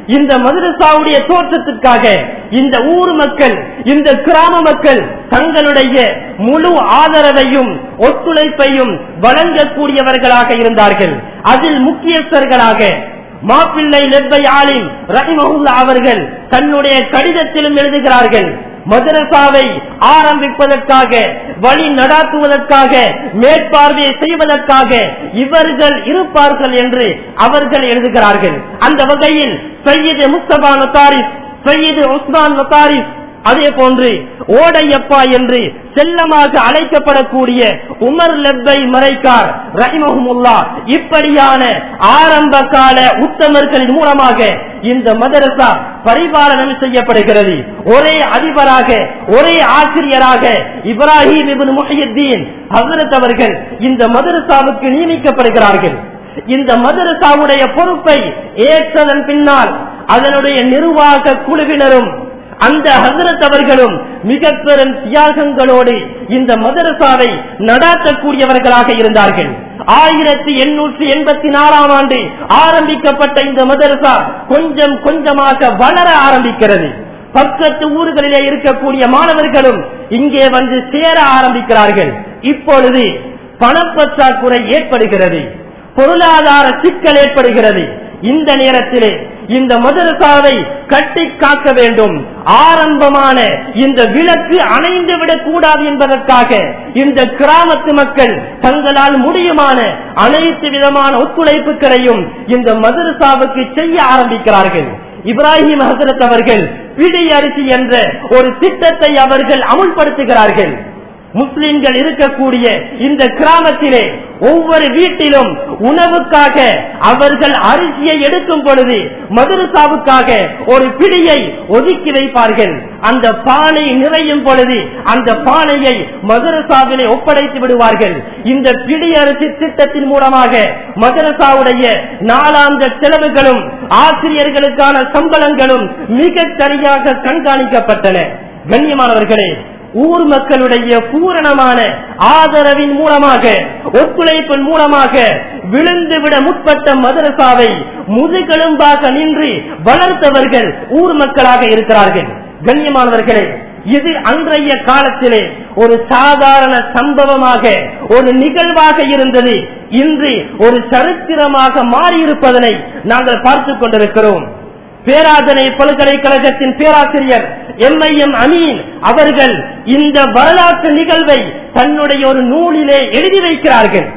இந்த மதரசாவுடைய தோற்றத்திற்காக இந்த ஊர் மக்கள் இந்த கிராம மக்கள் தங்களுடைய முழு ஆதரவையும் ஒத்துழைப்பையும் வழங்கக்கூடியவர்களாக இருந்தார்கள் அதில் முக்கியஸ்தர்களாக மாப்பிள்ளை லெப்பை ஆலிம் ரஹிமஹுல்லா அவர்கள் தன்னுடைய கடிதத்திலும் எழுதுகிறார்கள் மதரசாவை ஆரம்பிப்பதற்காக வழி நடாத்துவதற்காக மேற்பார்வையை செய்வதற்காக இவர்கள் இருப்பார்கள் என்று அவர்கள் எழுதுகிறார்கள் அந்த வகையில் சையீது முஸ்தபா நத்தாரிஸ் சையீது உஸ்மான் நத்தாரிஸ் அதே போன்று ஓடையப்பா என்று செல்லமாக அழைக்கப்படக்கூடிய உமர் லெப்பை மறைக்கார் ரஹிமஹமுல்லா இப்படியான ஆரம்ப கால உத்தமர்களின் மூலமாக இந்த மதரசா பரிபாலனம் செய்யப்படுகிறது ஒரே அதிபராக ஒரே ஆசிரியராக இப்ராஹிம் இபின் முஹியுத்தீன் ஹசரத் அவர்கள் இந்த மதரசாவுக்கு நியமிக்கப்படுகிறார்கள் இந்த மதரசாவுடைய பொறுப்பை ஏற்றதன் பின்னால் அதனுடைய நிர்வாக குழுவினரும் அந்த ஹசரத் அவர்களும் மிக பெரும் தியாகங்களோடு இந்த மதரசாவை நடாத்தக்கூடியவர்களாக இருந்தார்கள் ஆயிரத்தி எண்ணூற்றி எண்பத்தி நாலாம் ஆண்டு ஆரம்பிக்கப்பட்ட இந்த மதரசா கொஞ்சம் கொஞ்சமாக வளர ஆரம்பிக்கிறது பக்கத்து ஊர்களிலே இருக்கக்கூடிய மாணவர்களும் இங்கே வந்து சேர ஆரம்பிக்கிறார்கள் இப்பொழுது பணப்பற்றாக்குறை ஏற்படுகிறது பொருளாதார சிக்கல் ஏற்படுகிறது இந்த நேரத்திலே இந்த மதரசாவை கட்டி காக்க வேண்டும் ஆரம்பமான இந்த விளக்கு அணைந்து விடக் கூடாது என்பதற்காக இந்த கிராமத்து மக்கள் தங்களால் முடியுமான அனைத்து விதமான ஒத்துழைப்புகளையும் இந்த மதரசாவுக்கு செய்ய ஆரம்பிக்கிறார்கள் இப்ராஹிம் ஹசரத் அவர்கள் பிடி அரிசி என்ற ஒரு திட்டத்தை அவர்கள் அமுல்படுத்துகிறார்கள் முஸ்லிம்கள் இருக்கக்கூடிய இந்த கிராமத்திலே ஒவ்வொரு வீட்டிலும் உணவுக்காக அவர்கள் அரிசியை எடுக்கும் பொழுது மதுரசாவுக்காக ஒரு பிடியை ஒதுக்கி வைப்பார்கள் அந்த பானை நிறையும் பொழுது அந்த பானையை மதுரசாவிலே ஒப்படைத்து விடுவார்கள் இந்த பிடி அரிசி திட்டத்தின் மூலமாக மதரசாவுடைய நாளாந்த செலவுகளும் ஆசிரியர்களுக்கான சம்பளங்களும் மிக சரியாக கண்காணிக்கப்பட்டன கண்ணியமானவர்களே ஊர் மக்களுடைய பூரணமான ஆதரவின் மூலமாக ஒத்துழைப்பின் மூலமாக விழுந்துவிட முற்பட்ட மதரசாவை முதுகெலும்பாக நின்று வளர்த்தவர்கள் ஊர் மக்களாக இருக்கிறார்கள் கண்ணியமானவர்களே இது அன்றைய காலத்திலே ஒரு சாதாரண சம்பவமாக ஒரு நிகழ்வாக இருந்தது இன்று ஒரு சரித்திரமாக மாறியிருப்பதனை நாங்கள் பார்த்துக் கொண்டிருக்கிறோம் பேராதனை பல்கலைக்கழகத்தின் பேராசிரியர் எம் ஐ எம் அமீன் அவர்கள் இந்த வரலாற்று நிகழ்வை தன்னுடைய ஒரு நூலிலே எழுதி வைக்கிறார்கள்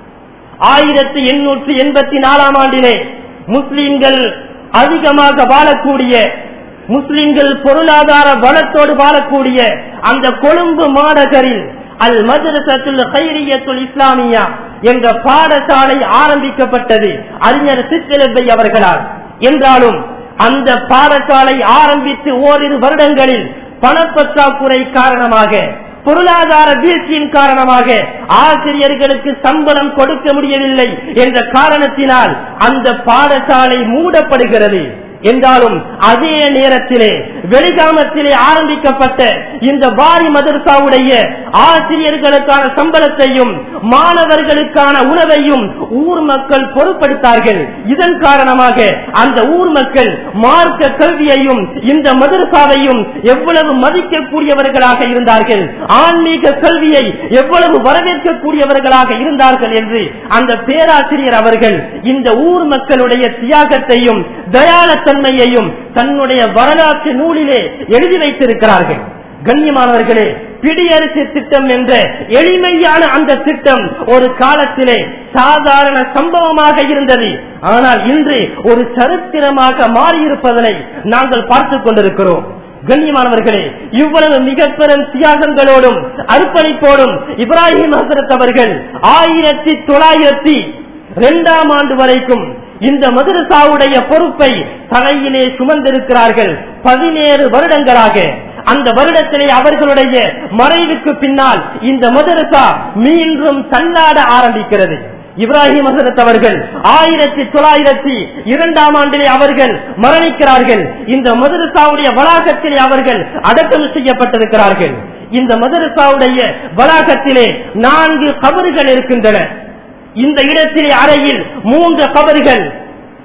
ஆயிரத்தி எண்ணூற்றி எண்பத்தி நாலாம் ஆண்டிலே முஸ்லிம்கள் அதிகமாக வாழக்கூடிய முஸ்லிம்கள் பொருளாதார வளத்தோடு வாழக்கூடிய அந்த கொழும்பு மாநகரில் அல் மதரசத்துல் கைரியத்துல் இஸ்லாமியா என்ற பாடசாலை ஆரம்பிக்கப்பட்டது அறிஞர் சித்திரபை அவர்களால் என்றாலும் அந்த பாடசாலை ஆரம்பித்து ஓரிரு வருடங்களில் பணப்பற்றாக்குறை காரணமாக பொருளாதார வீழ்ச்சியின் காரணமாக ஆசிரியர்களுக்கு சம்பளம் கொடுக்க முடியவில்லை என்ற காரணத்தினால் அந்த பாடசாலை மூடப்படுகிறது என்றாலும் அதே நேரத்திலே வெளிகாமத்திலே ஆரம்பிக்கப்பட்ட இந்த வாரி மதரசாவுடைய ஆசிரியர்களுக்கான சம்பளத்தையும் மாணவர்களுக்கான உணவையும் ஊர் மக்கள் பொருட்படுத்தார்கள் இதன் காரணமாக அந்த ஊர் மக்கள் மார்க்க கல்வியையும் இந்த மதரசாவையும் எவ்வளவு மதிக்கக்கூடியவர்களாக இருந்தார்கள் ஆன்மீக கல்வியை எவ்வளவு வரவேற்கக்கூடியவர்களாக இருந்தார்கள் என்று அந்த பேராசிரியர் அவர்கள் இந்த ஊர் மக்களுடைய தியாகத்தையும் தயாளத்தன்மையையும் தன்னுடைய வரலாற்று நூலிலே எழுதி வைத்திருக்கிறார்கள் கண்ணியமானவர்களே பிடியரசு திட்டம் என்ற எளிமையான அந்த திட்டம் ஒரு காலத்திலே சாதாரண சம்பவமாக இருந்தது ஆனால் இன்று ஒரு சரித்திரமாக மாறியிருப்பதனை நாங்கள் பார்த்துக் கொண்டிருக்கிறோம் கண்ணியமானவர்களே இவ்வளவு மிக பெரும் தியாகங்களோடும் அர்ப்பணிப்போடும் இப்ராஹிம் ஹசரத் அவர்கள் ஆயிரத்தி தொள்ளாயிரத்தி இரண்டாம் ஆண்டு வரைக்கும் இந்த மதுரசாவுடைய பொறுப்பை தலையிலே சுமந்திருக்கிறார்கள் பதினேழு வருடங்களாக அந்த வருடத்திலே அவர்களுடைய மறைவுக்கு பின்னால் இந்த மதரசா மீண்டும் தள்ளாட ஆரம்பிக்கிறது இப்ராஹிம் ஹசரத் அவர்கள் ஆயிரத்தி தொள்ளாயிரத்தி இரண்டாம் ஆண்டிலே அவர்கள் மரணிக்கிறார்கள் இந்த மதரசாவுடைய வளாகத்திலே அவர்கள் அடக்கம் செய்யப்பட்டிருக்கிறார்கள் இந்த மதரசாவுடைய வளாகத்திலே நான்கு கபறுகள் இருக்கின்றன இந்த இடத்திலே அறையில் மூன்று கபறுகள்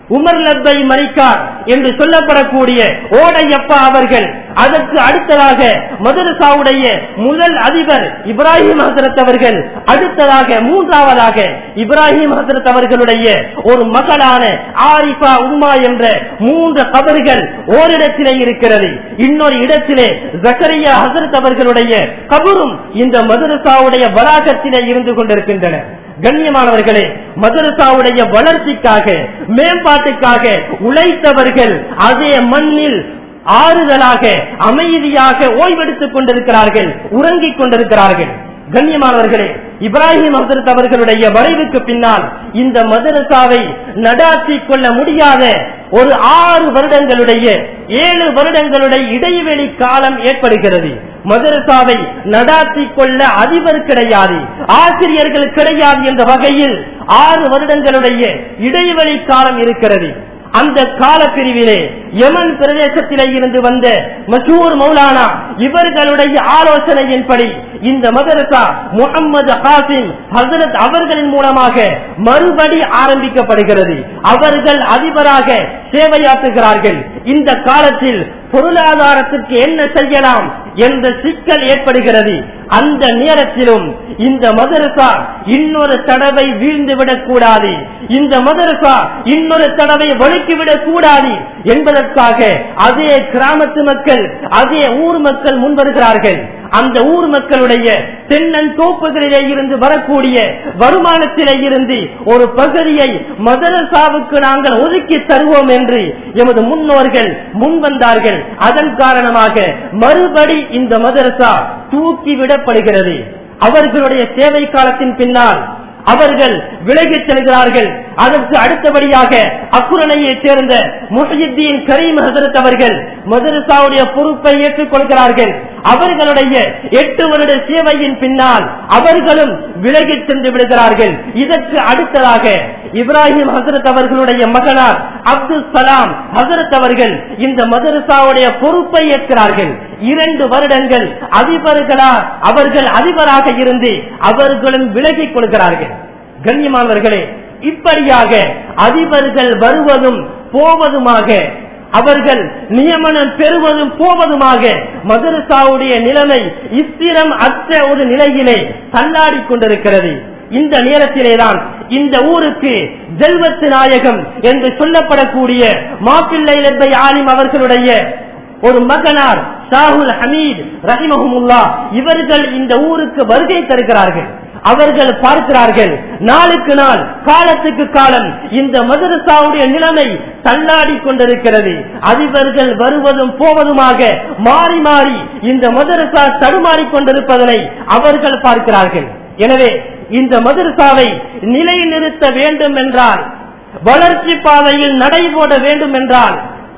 உமர் லப்பை மரிக்கார் என்று சொல்லப்படக்கூடிய ஓடையப்பா அவர்கள் அதற்கு அடுத்ததாக மதரசாவுடைய முதல் அதிபர் இப்ராஹிம் ஹசரத் அவர்கள் அடுத்ததாக மூன்றாவதாக இப்ராஹிம் ஹசரத் அவர்களுடைய ஒரு மகளான ஆரிஃபா உம்மா என்ற மூன்று கபர்கள் ஓரிடத்திலே இருக்கிறது இன்னொரு இடத்திலே ஜக்கரியா ஹசரத் அவர்களுடைய கபரும் இந்த மதரசாவுடைய வளாகத்திலே இருந்து கொண்டிருக்கின்றன கண்ணியமானவர்களே மதரசாவுடைய வளர்ச்சிக்காக மேம்பாட்டுக்காக உழைத்தவர்கள் அதே மண்ணில் ஆறுதலாக அமைதியாக ஓய்வெடுத்துக் கொண்டிருக்கிறார்கள் உறங்கிக் கொண்டிருக்கிறார்கள் கண்ணியமானவர்களே இப்ராஹிம் ஹசரத் அவர்களுடைய மறைவுக்கு பின்னால் இந்த மதரசாவை நடாத்தி கொள்ள முடியாத ஒரு ஆறு வருடங்களுடைய ஏழு வருடங்களுடைய இடைவெளி காலம் ஏற்படுகிறது மதரசாவை நடாத்தி கொள்ள அதிபர் கிடையாது ஆசிரியர்கள் கிடையாது என்ற வகையில் ஆறு வருடங்களுடைய இடைவெளி காலம் இருக்கிறது அந்த கால பிரிவிலே யமன் பிரதேசத்திலே இருந்து வந்த மசூர் மௌலானா இவர்களுடைய ஆலோசனையின்படி இந்த மதரசா முகமது ஹாசிம் ஹசரத் அவர்களின் மூலமாக மறுபடி ஆரம்பிக்கப்படுகிறது அவர்கள் அதிபராக சேவையாற்றுகிறார்கள் இந்த காலத்தில் பொருளாதாரத்திற்கு என்ன செய்யலாம் என்ற சிக்கல் ஏற்படுகிறது அந்த நேரத்திலும் இந்த மதரசா இன்னொரு தடவை வீழ்ந்துவிடக் கூடாது இந்த மதரசா இன்னொரு தடவை வழுக்கிவிடக் கூடாது என்பதற்காக அதே கிராமத்து மக்கள் அதே ஊர் மக்கள் முன்வருகிறார்கள் அந்த ஊர் மக்களுடைய தென்னன் தோப்புகளிலே இருந்து வரக்கூடிய வருமானத்திலே இருந்து ஒரு பகுதியை மதரசாவுக்கு நாங்கள் ஒதுக்கி தருவோம் என்று எமது முன்னோர்கள் முன்வந்தார்கள் அதன் காரணமாக மறுபடி இந்த மதரசா தூக்கிவிடப்படுகிறது அவர்களுடைய சேவை காலத்தின் பின்னால் அவர்கள் விலகிச் செல்கிறார்கள் அதற்கு அடுத்தபடியாக அக்குரணையை சேர்ந்த முஹித்தீன் கரீம் ஹசரத் அவர்கள் மதரசாவுடைய பொறுப்பை ஏற்றுக் கொள்கிறார்கள் அவர்களுடைய எட்டு வருட சேவையின் பின்னால் அவர்களும் விலகிச் சென்று விடுகிறார்கள் இதற்கு அடுத்ததாக இப்ராஹிம் ஹசரத் அவர்களுடைய மகனார் அப்துல் சலாம் ஹசரத் அவர்கள் இந்த மதரசாவுடைய பொறுப்பை ஏற்கிறார்கள் இரண்டு வருடங்கள் அதிபர்களா அவர்கள் அதிபராக இருந்து அவர்களும் விலகிக் கொள்கிறார்கள் கண்ணியமானவர்களே இப்படியாக அதிபர்கள் வருவதும் போவதுமாக அவர்கள் நியமனம் பெறுவதும் போவதுமாக மதரசாவுடைய நிலைமை இஸ்திரம் அற்ற ஒரு நிலையிலே தள்ளாடி கொண்டிருக்கிறது இந்த நேரத்திலேதான் இந்த ஊருக்கு ஜெல்வத்து நாயகம் என்று சொல்லப்படக்கூடிய மாப்பிள்ளை லெப்பை ஆலிம் அவர்களுடைய ஒரு மகனார் ஷாகுல் ஹமீத் ரஹிமஹமுல்லா இவர்கள் இந்த ஊருக்கு வருகை தருகிறார்கள் அவர்கள் பார்க்கிறார்கள் நாளுக்கு நாள் காலத்துக்கு காலம் இந்த மதரசாவுடைய நிலைமை தள்ளாடி கொண்டிருக்கிறது அதிபர்கள் வருவதும் போவதுமாக மாறி மாறி இந்த மதரசா தடுமாறி கொண்டிருப்பதனை அவர்கள் பார்க்கிறார்கள் எனவே இந்த மதரசாவை நிலைநிறுத்த வேண்டும் என்றால் வளர்ச்சி பாதையில் நடைபோட வேண்டும் என்றால்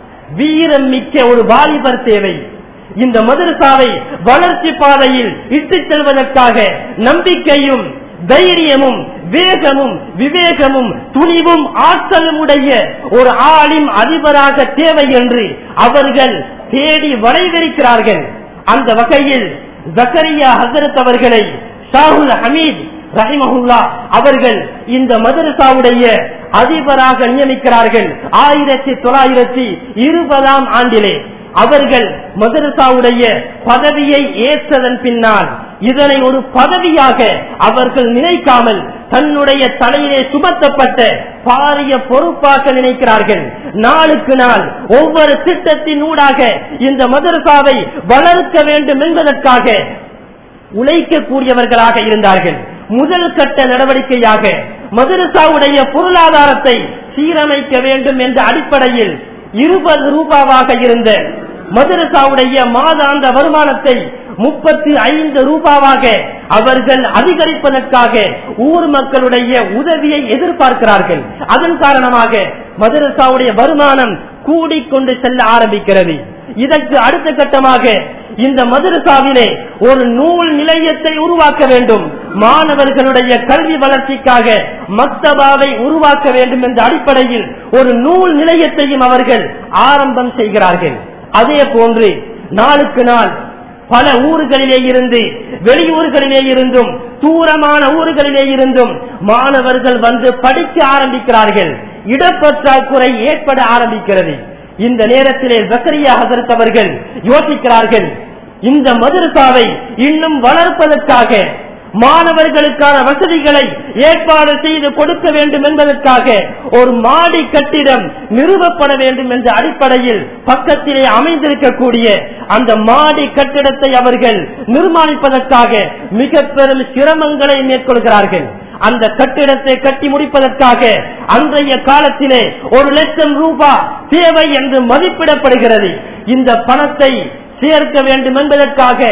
வீரம் மிக்க ஒரு வாலிபர் தேவை இந்த மதரசாவை வளர்ச்சி பாதையில் இட்டுச் செல்வதற்காக நம்பிக்கையும் தைரியமும் வேகமும் விவேகமும் துணிவும் ஆற்றலும் உடைய ஒரு ஆளின் அதிபராக தேவை என்று அவர்கள் தேடி வளைவிருக்கிறார்கள் அந்த வகையில் ஜக்கரியா ஹசரத் அவர்களை ஷாகுல் ஹமீத் ரஹிமஹுல்லா அவர்கள் இந்த மதரசாவுடைய அதிபராக நியமிக்கிறார்கள் ஆயிரத்தி தொள்ளாயிரத்தி இருபதாம் ஆண்டிலே அவர்கள் மதரசாவுடைய பதவியை ஏற்றதன் பின்னால் இதனை ஒரு பதவியாக அவர்கள் நினைக்காமல் தன்னுடைய தலையிலே சுமத்தப்பட்ட பாரிய பொறுப்பாக நினைக்கிறார்கள் நாளுக்கு நாள் ஒவ்வொரு திட்டத்தின் ஊடாக இந்த மதரசாவை வளர்க்க வேண்டும் என்பதற்காக உழைக்கக்கூடியவர்களாக இருந்தார்கள் முதல் கட்ட நடவடிக்கையாக மதரசாவுடைய பொருளாதாரத்தை சீரமைக்க வேண்டும் என்ற அடிப்படையில் இருபது ரூபாவாக இருந்த மதரசாவுடைய மாதாந்த வருமானத்தை முப்பத்தி ஐந்து ரூபாவாக அவர்கள் அதிகரிப்பதற்காக ஊர் மக்களுடைய உதவியை எதிர்பார்க்கிறார்கள் அதன் காரணமாக மதரசாவுடைய வருமானம் கூடிக்கொண்டு செல்ல ஆரம்பிக்கிறது இதற்கு அடுத்த கட்டமாக இந்த மதரசாவிலே ஒரு நூல் நிலையத்தை உருவாக்க வேண்டும் மாணவர்களுடைய கல்வி வளர்ச்சிக்காக மக்தபாவை உருவாக்க வேண்டும் என்ற அடிப்படையில் ஒரு நூல் நிலையத்தையும் அவர்கள் ஆரம்பம் செய்கிறார்கள் அதே போன்று நாளுக்கு நாள் பல ஊர்களிலே இருந்து வெளியூர்களிலே இருந்தும் தூரமான ஊர்களிலே இருந்தும் மாணவர்கள் வந்து படிக்க ஆரம்பிக்கிறார்கள் இடப்பற்றாக்குறை ஏற்பட ஆரம்பிக்கிறது இந்த நேரத்திலே ஜக்கரியா ஹசரத் அவர்கள் யோசிக்கிறார்கள் இந்த மதரசாவை இன்னும் வளர்ப்பதற்காக மாணவர்களுக்கான வசதிகளை ஏற்பாடு செய்து கொடுக்க வேண்டும் என்பதற்காக ஒரு மாடி கட்டிடம் நிறுவப்பட வேண்டும் என்ற அடிப்படையில் பக்கத்திலே அமைந்திருக்கக்கூடிய அந்த மாடி கட்டிடத்தை அவர்கள் நிர்மாணிப்பதற்காக மிக பெரும் சிரமங்களை மேற்கொள்கிறார்கள் அந்த கட்டிடத்தை கட்டி முடிப்பதற்காக அன்றைய காலத்திலே ஒரு லட்சம் ரூபாய் தேவை என்று மதிப்பிடப்படுகிறது இந்த பணத்தை சேர்க்க வேண்டும் என்பதற்காக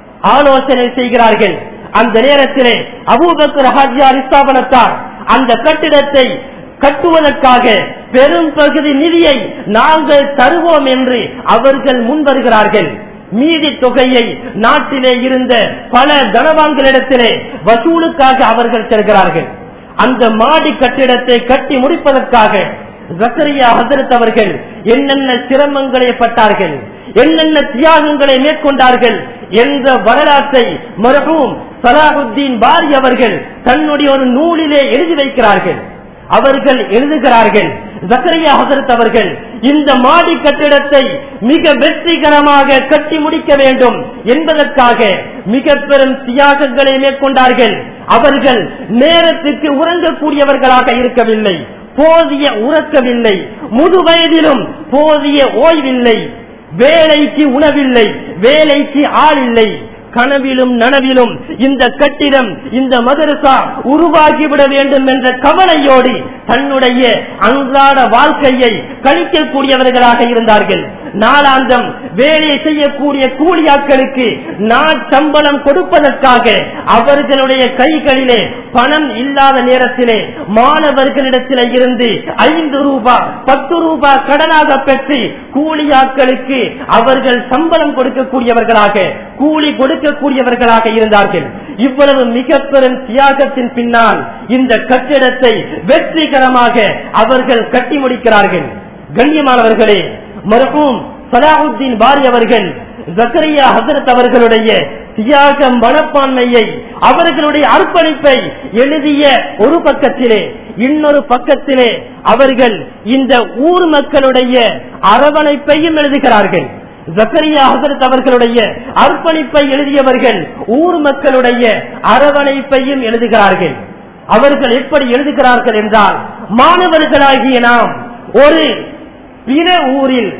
ஆலோசனை செய்கிறார்கள் அந்த நேரத்திலே அபூபக்கர் ஹாஜியார் ஸ்தாபனத்தார் அந்த கட்டிடத்தை கட்டுவதற்காக பெரும் பகுதி நிதியை நாங்கள் தருவோம் என்று அவர்கள் முன்வருகிறார்கள் மீதி தொகையை நாட்டிலே இருந்த பல தனவான்களிடத்திலே வசூலுக்காக அவர்கள் செல்கிறார்கள் அந்த மாடி கட்டிடத்தை கட்டி முடிப்பதற்காக ஜக்கரியா ஹசரத் அவர்கள் என்னென்ன சிரமங்களை பட்டார்கள் என்னென்ன தியாகங்களை மேற்கொண்டார்கள் என்ற வரலாற்றை மரபும் சலாஹுத்தீன் பாரி அவர்கள் தன்னுடைய ஒரு நூலிலே எழுதி வைக்கிறார்கள் அவர்கள் எழுதுகிறார்கள் ஜக்கரியா ஹசரத் அவர்கள் இந்த மாடி கட்டிடத்தை மிக வெற்றிகரமாக கட்டி முடிக்க வேண்டும் என்பதற்காக மிக பெரும் தியாகங்களை மேற்கொண்டார்கள் அவர்கள் நேரத்துக்கு உறங்கக்கூடியவர்களாக இருக்கவில்லை போதிய உறக்கவில்லை முது வயதிலும் போதிய ஓய்வில்லை வேலைக்கு உணவில்லை வேலைக்கு ஆள் இல்லை கனவிலும் நனவிலும் இந்த கட்டிடம் இந்த மதரசா உருவாகிவிட வேண்டும் என்ற கவலையோடு தன்னுடைய அன்றாட வாழ்க்கையை கழிக்கக்கூடியவர்களாக இருந்தார்கள் நாளாந்தம் வேலை செய்யக்கூடிய கூலியாக்களுக்கு நாள் சம்பளம் கொடுப்பதற்காக அவர்களுடைய கைகளிலே பணம் இல்லாத நேரத்திலே மாணவர்களிடத்திலே இருந்து ஐந்து ரூபாய் பத்து ரூபாய் கடனாக பெற்று கூலியாக்களுக்கு அவர்கள் சம்பளம் கொடுக்கக்கூடியவர்களாக கூலி கொடுக்கக்கூடியவர்களாக இருந்தார்கள் இவ்வளவு மிக பெரும் தியாகத்தின் பின்னால் இந்த கட்டிடத்தை வெற்றிகரமாக அவர்கள் கட்டி முடிக்கிறார்கள் கண்ணியமானவர்களே மரபும் சலாஹுத்தீன் பாரி அவர்கள் ஜக்கரியா ஹசரத் அவர்களுடைய தியாக மனப்பான்மையை அவர்களுடைய அர்ப்பணிப்பை எழுதிய ஒரு பக்கத்திலே இன்னொரு பக்கத்திலே அவர்கள் இந்த ஊர் மக்களுடைய அரவணைப்பையும் எழுதுகிறார்கள் ஜக்கரியா ஹசரத் அவர்களுடைய அர்ப்பணிப்பை எழுதியவர்கள் ஊர் மக்களுடைய அரவணைப்பையும் எழுதுகிறார்கள் அவர்கள் எப்படி எழுதுகிறார்கள் என்றால் மாணவர்களாகிய நாம் ஒரு பிற ஊரில்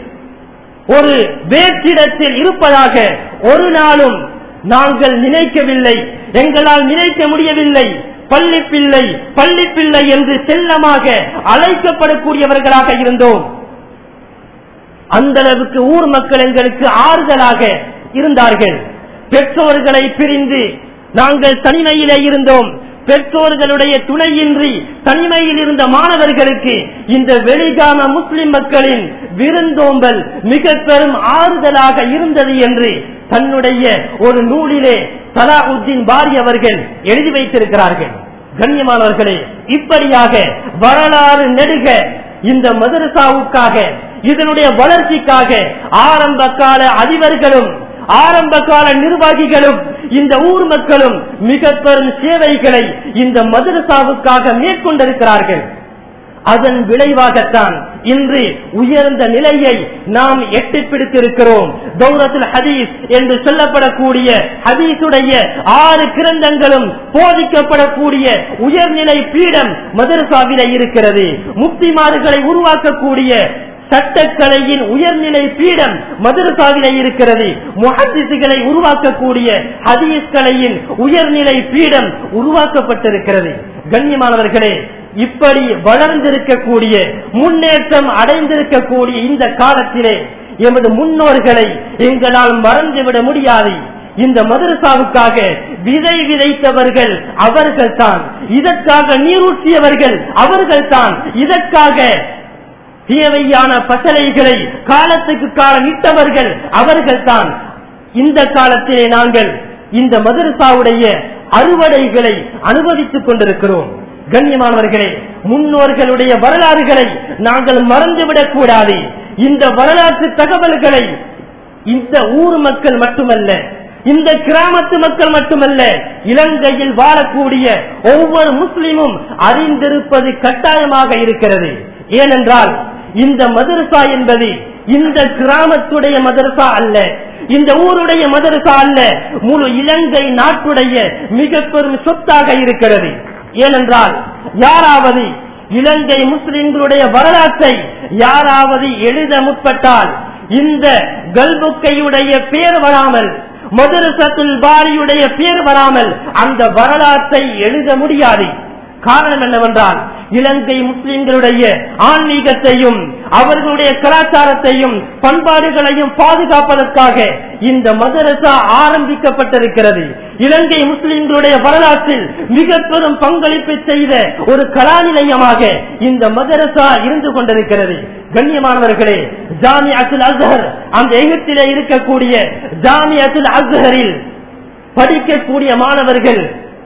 ஒரு வேற்றிடத்தில் இருப்பதாக ஒரு நாளும் நாங்கள் நினைக்கவில்லை எங்களால் நினைக்க முடியவில்லை பள்ளி பிள்ளை பள்ளி பிள்ளை என்று செல்லமாக அழைக்கப்படக்கூடியவர்களாக இருந்தோம் அந்த அளவுக்கு ஊர் மக்கள் எங்களுக்கு ஆறுதலாக இருந்தார்கள் பெற்றோர்களை பிரிந்து நாங்கள் தனிமையிலே இருந்தோம் பெற்றோர்களுடைய துணையின்றி தனிமையில் இருந்த மாணவர்களுக்கு இந்த வெளிகாம முஸ்லிம் மக்களின் விருந்தோம்பல் மிக பெரும் ஆறுதலாக இருந்தது என்று தன்னுடைய ஒரு நூலிலே சலாஹுத்தீன் பாரி அவர்கள் எழுதி வைத்திருக்கிறார்கள் கண்ணியமானவர்களே இப்படியாக வரலாறு நெடுக இந்த மதரசாவுக்காக இதனுடைய வளர்ச்சிக்காக ஆரம்ப கால அதிபர்களும் ஆரம்ப கால நிர்வாகிகளும் இந்த ஊர் மக்களும் மிக பெரும் சேவைகளை இந்த மதரசாவுக்காக மேற்கொண்டிருக்கிறார்கள் அதன் விளைவாகத்தான் இன்று உயர்ந்த நிலையை நாம் எட்டி பிடித்திருக்கிறோம் தௌரத்துல் ஹதீஸ் என்று சொல்லப்படக்கூடிய ஹதீஸுடைய ஆறு கிரந்தங்களும் போதிக்கப்படக்கூடிய உயர்நிலை பீடம் மதரசாவில இருக்கிறது முக்திமார்களை உருவாக்கக்கூடிய சட்டக்கலையின் உயர்நிலை பீடம் மதுரசாவில இருக்கிறது முஹத்திசுகளை உருவாக்கக்கூடிய ஹதீஸ் கலையின் உயர்நிலை பீடம் உருவாக்கப்பட்டிருக்கிறது கண்ணியமானவர்களே இப்படி வளர்ந்திருக்கக்கூடிய முன்னேற்றம் அடைந்திருக்கக்கூடிய இந்த காலத்திலே எமது முன்னோர்களை எங்களால் மறந்துவிட முடியாது இந்த மதரசாவுக்காக விதை விதைத்தவர்கள் அவர்கள் தான் இதற்காக நீரூற்றியவர்கள் அவர்கள் தான் இதற்காக தேவையான பசலைகளை காலத்துக்கு காலம் இட்டவர்கள் அவர்கள் தான் இந்த காலத்திலே நாங்கள் இந்த மதரசாவுடைய அறுவடைகளை அனுபவித்துக் கொண்டிருக்கிறோம் கண்ணியமானவர்களே முன்னோர்களுடைய வரலாறுகளை நாங்கள் மறந்துவிடக் கூடாது இந்த வரலாற்று தகவல்களை இந்த ஊர் மக்கள் மட்டுமல்ல இந்த கிராமத்து மக்கள் மட்டுமல்ல இலங்கையில் வாழக்கூடிய ஒவ்வொரு முஸ்லிமும் அறிந்திருப்பது கட்டாயமாக இருக்கிறது ஏனென்றால் இந்த மதரசா என்பது இந்த கிராமத்துடைய மதரசா அல்ல இந்த ஊருடைய மதரசா அல்ல முழு இலங்கை நாட்டுடைய மிக பெரும் சொத்தாக இருக்கிறது ஏனென்றால் யாராவது இலங்கை முஸ்லிம்களுடைய வரலாற்றை யாராவது எழுத முற்பட்டால் இந்த கல்புக்கையுடைய பேர் வராமல் மதுரசத்துல் பாரியுடைய பேர் வராமல் அந்த வரலாற்றை எழுத முடியாது காரணம் என்னவென்றால் இலங்கை முஸ்லிம்களுடைய ஆன்மீகத்தையும் அவர்களுடைய கலாச்சாரத்தையும் பண்பாடுகளையும் பாதுகாப்பதற்காக இந்த மதரசா ஆரம்பிக்கப்பட்டிருக்கிறது இலங்கை முஸ்லிம்களுடைய வரலாற்றில் மிக பெரும் பங்களிப்பு செய்த ஒரு கலாநிலையமாக இந்த மதரசா இருந்து கொண்டிருக்கிறது கண்ணியமானவர்களே ஜாமி அசுல் அஸ்ஹர் அந்த எகிப்திலே இருக்கக்கூடிய ஜாமி அசுல் அஸ்ஹரில் படிக்கக்கூடிய மாணவர்கள்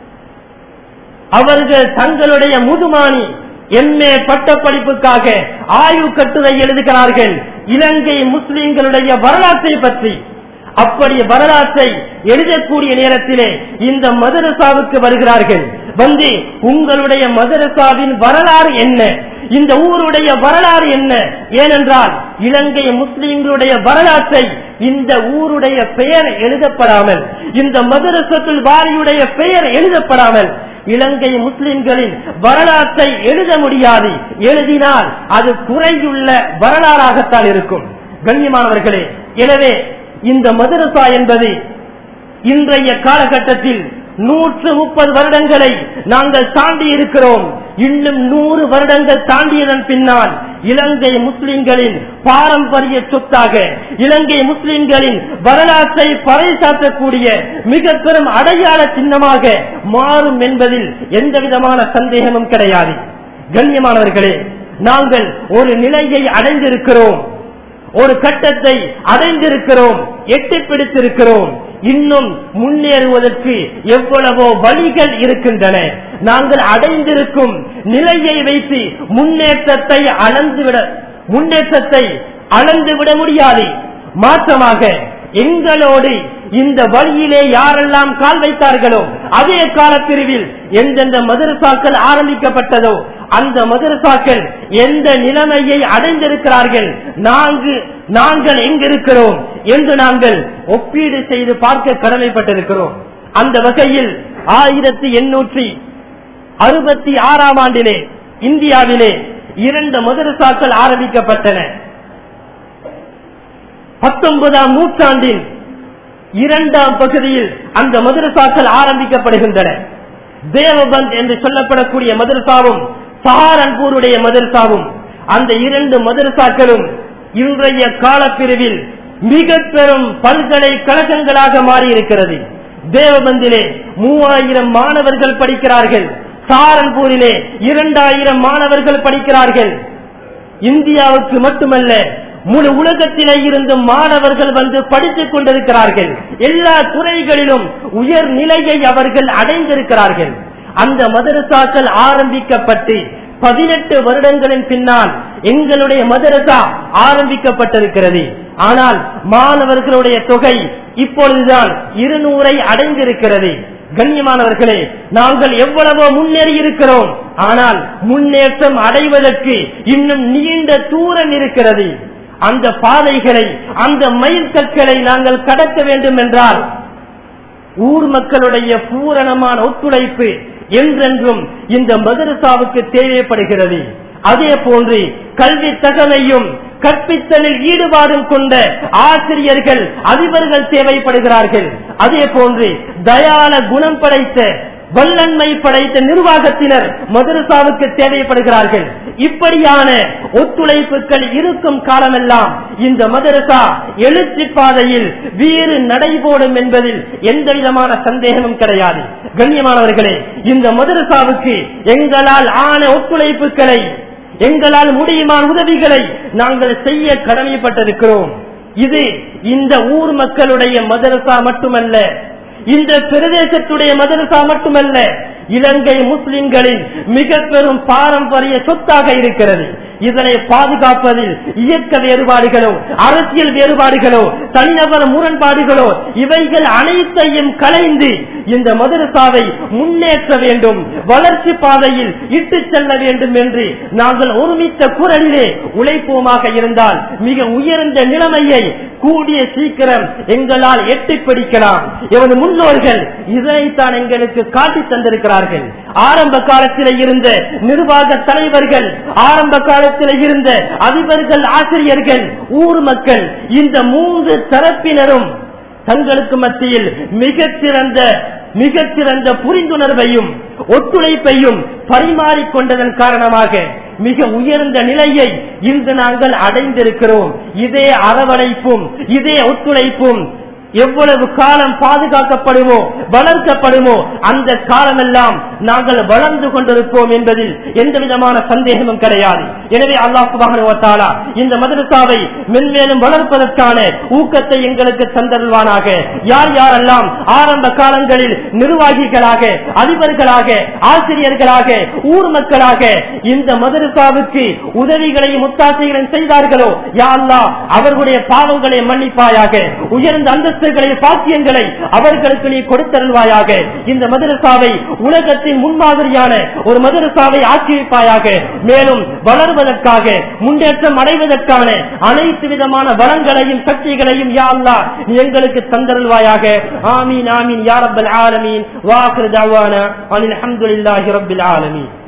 அவர்கள் தங்களுடைய முதுமானி எம்ஏ பட்டப்படிப்புக்காக ஆய்வு கட்டுரை எழுதுகிறார்கள் இலங்கை முஸ்லிம்களுடைய வரலாற்றை பற்றி அப்படி வரலாற்றை எழுதக்கூடிய நேரத்திலே இந்த மதரசாவுக்கு வருகிறார்கள் வந்து உங்களுடைய மதரசாவின் வரலாறு என்ன இந்த ஊருடைய வரலாறு என்ன ஏனென்றால் இலங்கை முஸ்லிம்களுடைய வரலாற்றை இந்த ஊருடைய பெயர் எழுதப்படாமல் இந்த மதரசத்துல் வாரியுடைய பெயர் எழுதப்படாமல் இலங்கை முஸ்லிம்களின் வரலாற்றை எழுத முடியாது எழுதினால் அது குறையுள்ள வரலாறாகத்தான் இருக்கும் கண்ணியமானவர்களே எனவே இந்த மதரசா என்பது இன்றைய காலகட்டத்தில் நூற்று முப்பது வருடங்களை நாங்கள் தாண்டி இருக்கிறோம் இன்னும் நூறு வருடங்கள் தாண்டியதன் பின்னால் இலங்கை முஸ்லிம்களின் பாரம்பரிய சொத்தாக இலங்கை முஸ்லிம்களின் வரலாற்றை பறைசாற்றக்கூடிய மிக பெரும் அடையாள சின்னமாக மாறும் என்பதில் எந்த விதமான சந்தேகமும் கிடையாது கண்ணியமானவர்களே நாங்கள் ஒரு நிலையை அடைந்திருக்கிறோம் ஒரு கட்டத்தை அடைந்திருக்கிறோம் எட்டி பிடித்திருக்கிறோம் இன்னும் முன்னேறுவதற்கு எவ்வளவோ வழிகள் இருக்கின்றன நாங்கள் அடைந்திருக்கும் நிலையை வைத்து முன்னேற்றத்தை அளந்துவிட முன்னேற்றத்தை அளந்துவிட முடியாது மாற்றமாக எங்களோடு இந்த வழியிலே யாரெல்லாம் கால் வைத்தார்களோ அதே காலப்பிரிவில் எந்தெந்த மதரசாக்கள் ஆரம்பிக்கப்பட்டதோ அந்த மதரசாக்கள் எந்த நிலைமையை அடைந்திருக்கிறார்கள் நான்கு நாங்கள் எங்கிருக்கிறோம் என்று நாங்கள் ஒப்பீடு செய்து பார்க்க கடமைப்பட்டிருக்கிறோம் அந்த வகையில் ஆயிரத்தி எண்ணூற்றி அறுபத்தி ஆறாம் ஆண்டிலே இந்தியாவிலே இரண்டு மதரசாக்கள் ஆரம்பிக்கப்பட்டன பத்தொன்பதாம் நூற்றாண்டின் இரண்டாம் பகுதியில் அந்த மதரசாக்கள் ஆரம்பிக்கப்படுகின்றன தேவபந்த் என்று சொல்லப்படக்கூடிய மதரசாவும் சஹாரன்பூருடைய மதரசாவும் அந்த இரண்டு மதரசாக்களும் இன்றைய காலப்பிரிவில் மிக பெரும் பல்கலைக்கழகங்களாக மாறியிருக்கிறது தேவபந்திலே மூவாயிரம் மாணவர்கள் படிக்கிறார்கள் சாரன்பூரிலே இரண்டாயிரம் மாணவர்கள் படிக்கிறார்கள் இந்தியாவுக்கு மட்டுமல்ல முழு உலகத்திலே இருந்து மாணவர்கள் வந்து படித்துக் கொண்டிருக்கிறார்கள் எல்லா துறைகளிலும் உயர் நிலையை அவர்கள் அடைந்திருக்கிறார்கள் அந்த மதரசாக்கள் ஆரம்பிக்கப்பட்டு பதினெட்டு வருடங்களின் பின்னால் எங்களுடைய மதரசா ஆரம்பிக்கப்பட்டிருக்கிறது ஆனால் மாணவர்களுடைய தொகை இப்பொழுதுதான் இருநூறை அடைந்திருக்கிறது கண்ணியமானவர்களே நாங்கள் எவ்வளவோ முன்னேறி இருக்கிறோம் ஆனால் முன்னேற்றம் அடைவதற்கு இன்னும் நீண்ட தூரம் இருக்கிறது அந்த பாதைகளை அந்த மயில் கற்களை நாங்கள் கடக்க வேண்டும் என்றால் ஊர் மக்களுடைய பூரணமான ஒத்துழைப்பு என்றென்றும் இந்த மதரசாவுக்கு தேவைப்படுகிறது அதே போன்று கல்வி தகமையும் கற்பித்தலில் ஈடுபாடும் கொண்ட ஆசிரியர்கள் அதிபர்கள் தேவைப்படுகிறார்கள் அதே போன்று தயால குணம் படைத்த வல்லன்மை படைத்த நிர்வாகத்தினர் மதரசாவுக்கு தேவைப்படுகிறார்கள் இப்படியான ஒத்துழைப்புகள் இருக்கும் காலமெல்லாம் இந்த மதரசா எழுச்சி பாதையில் வீறு நடைபோடும் என்பதில் எந்த விதமான சந்தேகமும் கிடையாது கண்ணியமானவர்களே இந்த மதரசாவுக்கு எங்களால் ஆன ஒத்துழைப்புகளை எங்களால் முடியுமான உதவிகளை நாங்கள் செய்ய கடமைப்பட்டிருக்கிறோம் இது இந்த ஊர் மக்களுடைய மதரசா மட்டுமல்ல இந்த பிரதேசத்துடைய மதரசா மட்டுமல்ல இலங்கை முஸ்லிம்களின் மிக பெரும் பாரம்பரிய சொத்தாக இருக்கிறது இதனை பாதுகாப்பதில் இயக்க வேறுபாடுகளோ அரசியல் வேறுபாடுகளோ தனிநபர் முரண்பாடுகளோ இவைகள் அனைத்தையும் கலைந்து இந்த மதரசாவை முன்னேற்ற வேண்டும் வளர்ச்சி பாதையில் இட்டு செல்ல வேண்டும் என்று நாங்கள் ஒருமித்த குரலிலே உழைப்போமாக இருந்தால் மிக உயர்ந்த நிலைமையை கூடிய சீக்கிரம் எங்களால் எட்டி பிடிக்கலாம் எமது முன்னோர்கள் இதனைத்தான் எங்களுக்கு காட்டி தந்திருக்கிறார்கள் ஆரம்ப காலத்தில் இருந்த நிர்வாக தலைவர்கள் ஆரம்ப காலத்தில் இருந்த அதிபர்கள் ஆசிரியர்கள் ஊர் மக்கள் இந்த மூன்று தரப்பினரும் தங்களுக்கு மத்தியில் மிகச் சிறந்த மிகச் சிறந்த புரிந்துணர்வையும் ஒத்துழைப்பையும் பரிமாறிக்கொண்டதன் காரணமாக மிக உயர்ந்த நிலையை இன்று நாங்கள் அடைந்திருக்கிறோம் இதே அரவணைப்பும் இதே ஒத்துழைப்பும் எவ்வளவு காலம் பாதுகாக்கப்படுமோ வளர்க்கப்படுமோ அந்த காலமெல்லாம் நாங்கள் வளர்ந்து கொண்டிருப்போம் என்பதில் எந்த விதமான சந்தேகமும் கிடையாது எனவே அல்லாஹ் சுபானுவத்தாலா இந்த மதரசாவை மென்மேலும் வளர்ப்பதற்கான ஊக்கத்தை எங்களுக்கு தந்தருவானாக யார் யாரெல்லாம் ஆரம்ப காலங்களில் நிர்வாகிகளாக அதிபர்களாக ஆசிரியர்களாக ஊர் மக்களாக இந்த மதரசாவுக்கு உதவிகளையும் முத்தாசைகளையும் செய்தார்களோ யாழ்லா அவர்களுடைய பாவங்களை மன்னிப்பாயாக உயர்ந்த அந்தஸ்துகளை பாக்கியங்களை அவர்களுக்கு நீ கொடுத்தருள்வாயாக இந்த மதரசாவை உலகத்தின் முன்மாதிரியான ஒரு மதரசாவை ஆக்கி வைப்பாயாக மேலும் வளர்வதற்காக முன்னேற்றம் அடைவதற்கான அனைத்து விதமான வளங்களையும் சக்திகளையும் யா அல்லா நீ எங்களுக்கு தந்தருள்வாயாக ஆமீன் ஆமீன் யா ரப்பல் ஆலமீன் வாஹிர் தஅவானா அனில் ஹம்துலில்லாஹி ரப்பில் ஆலமீன்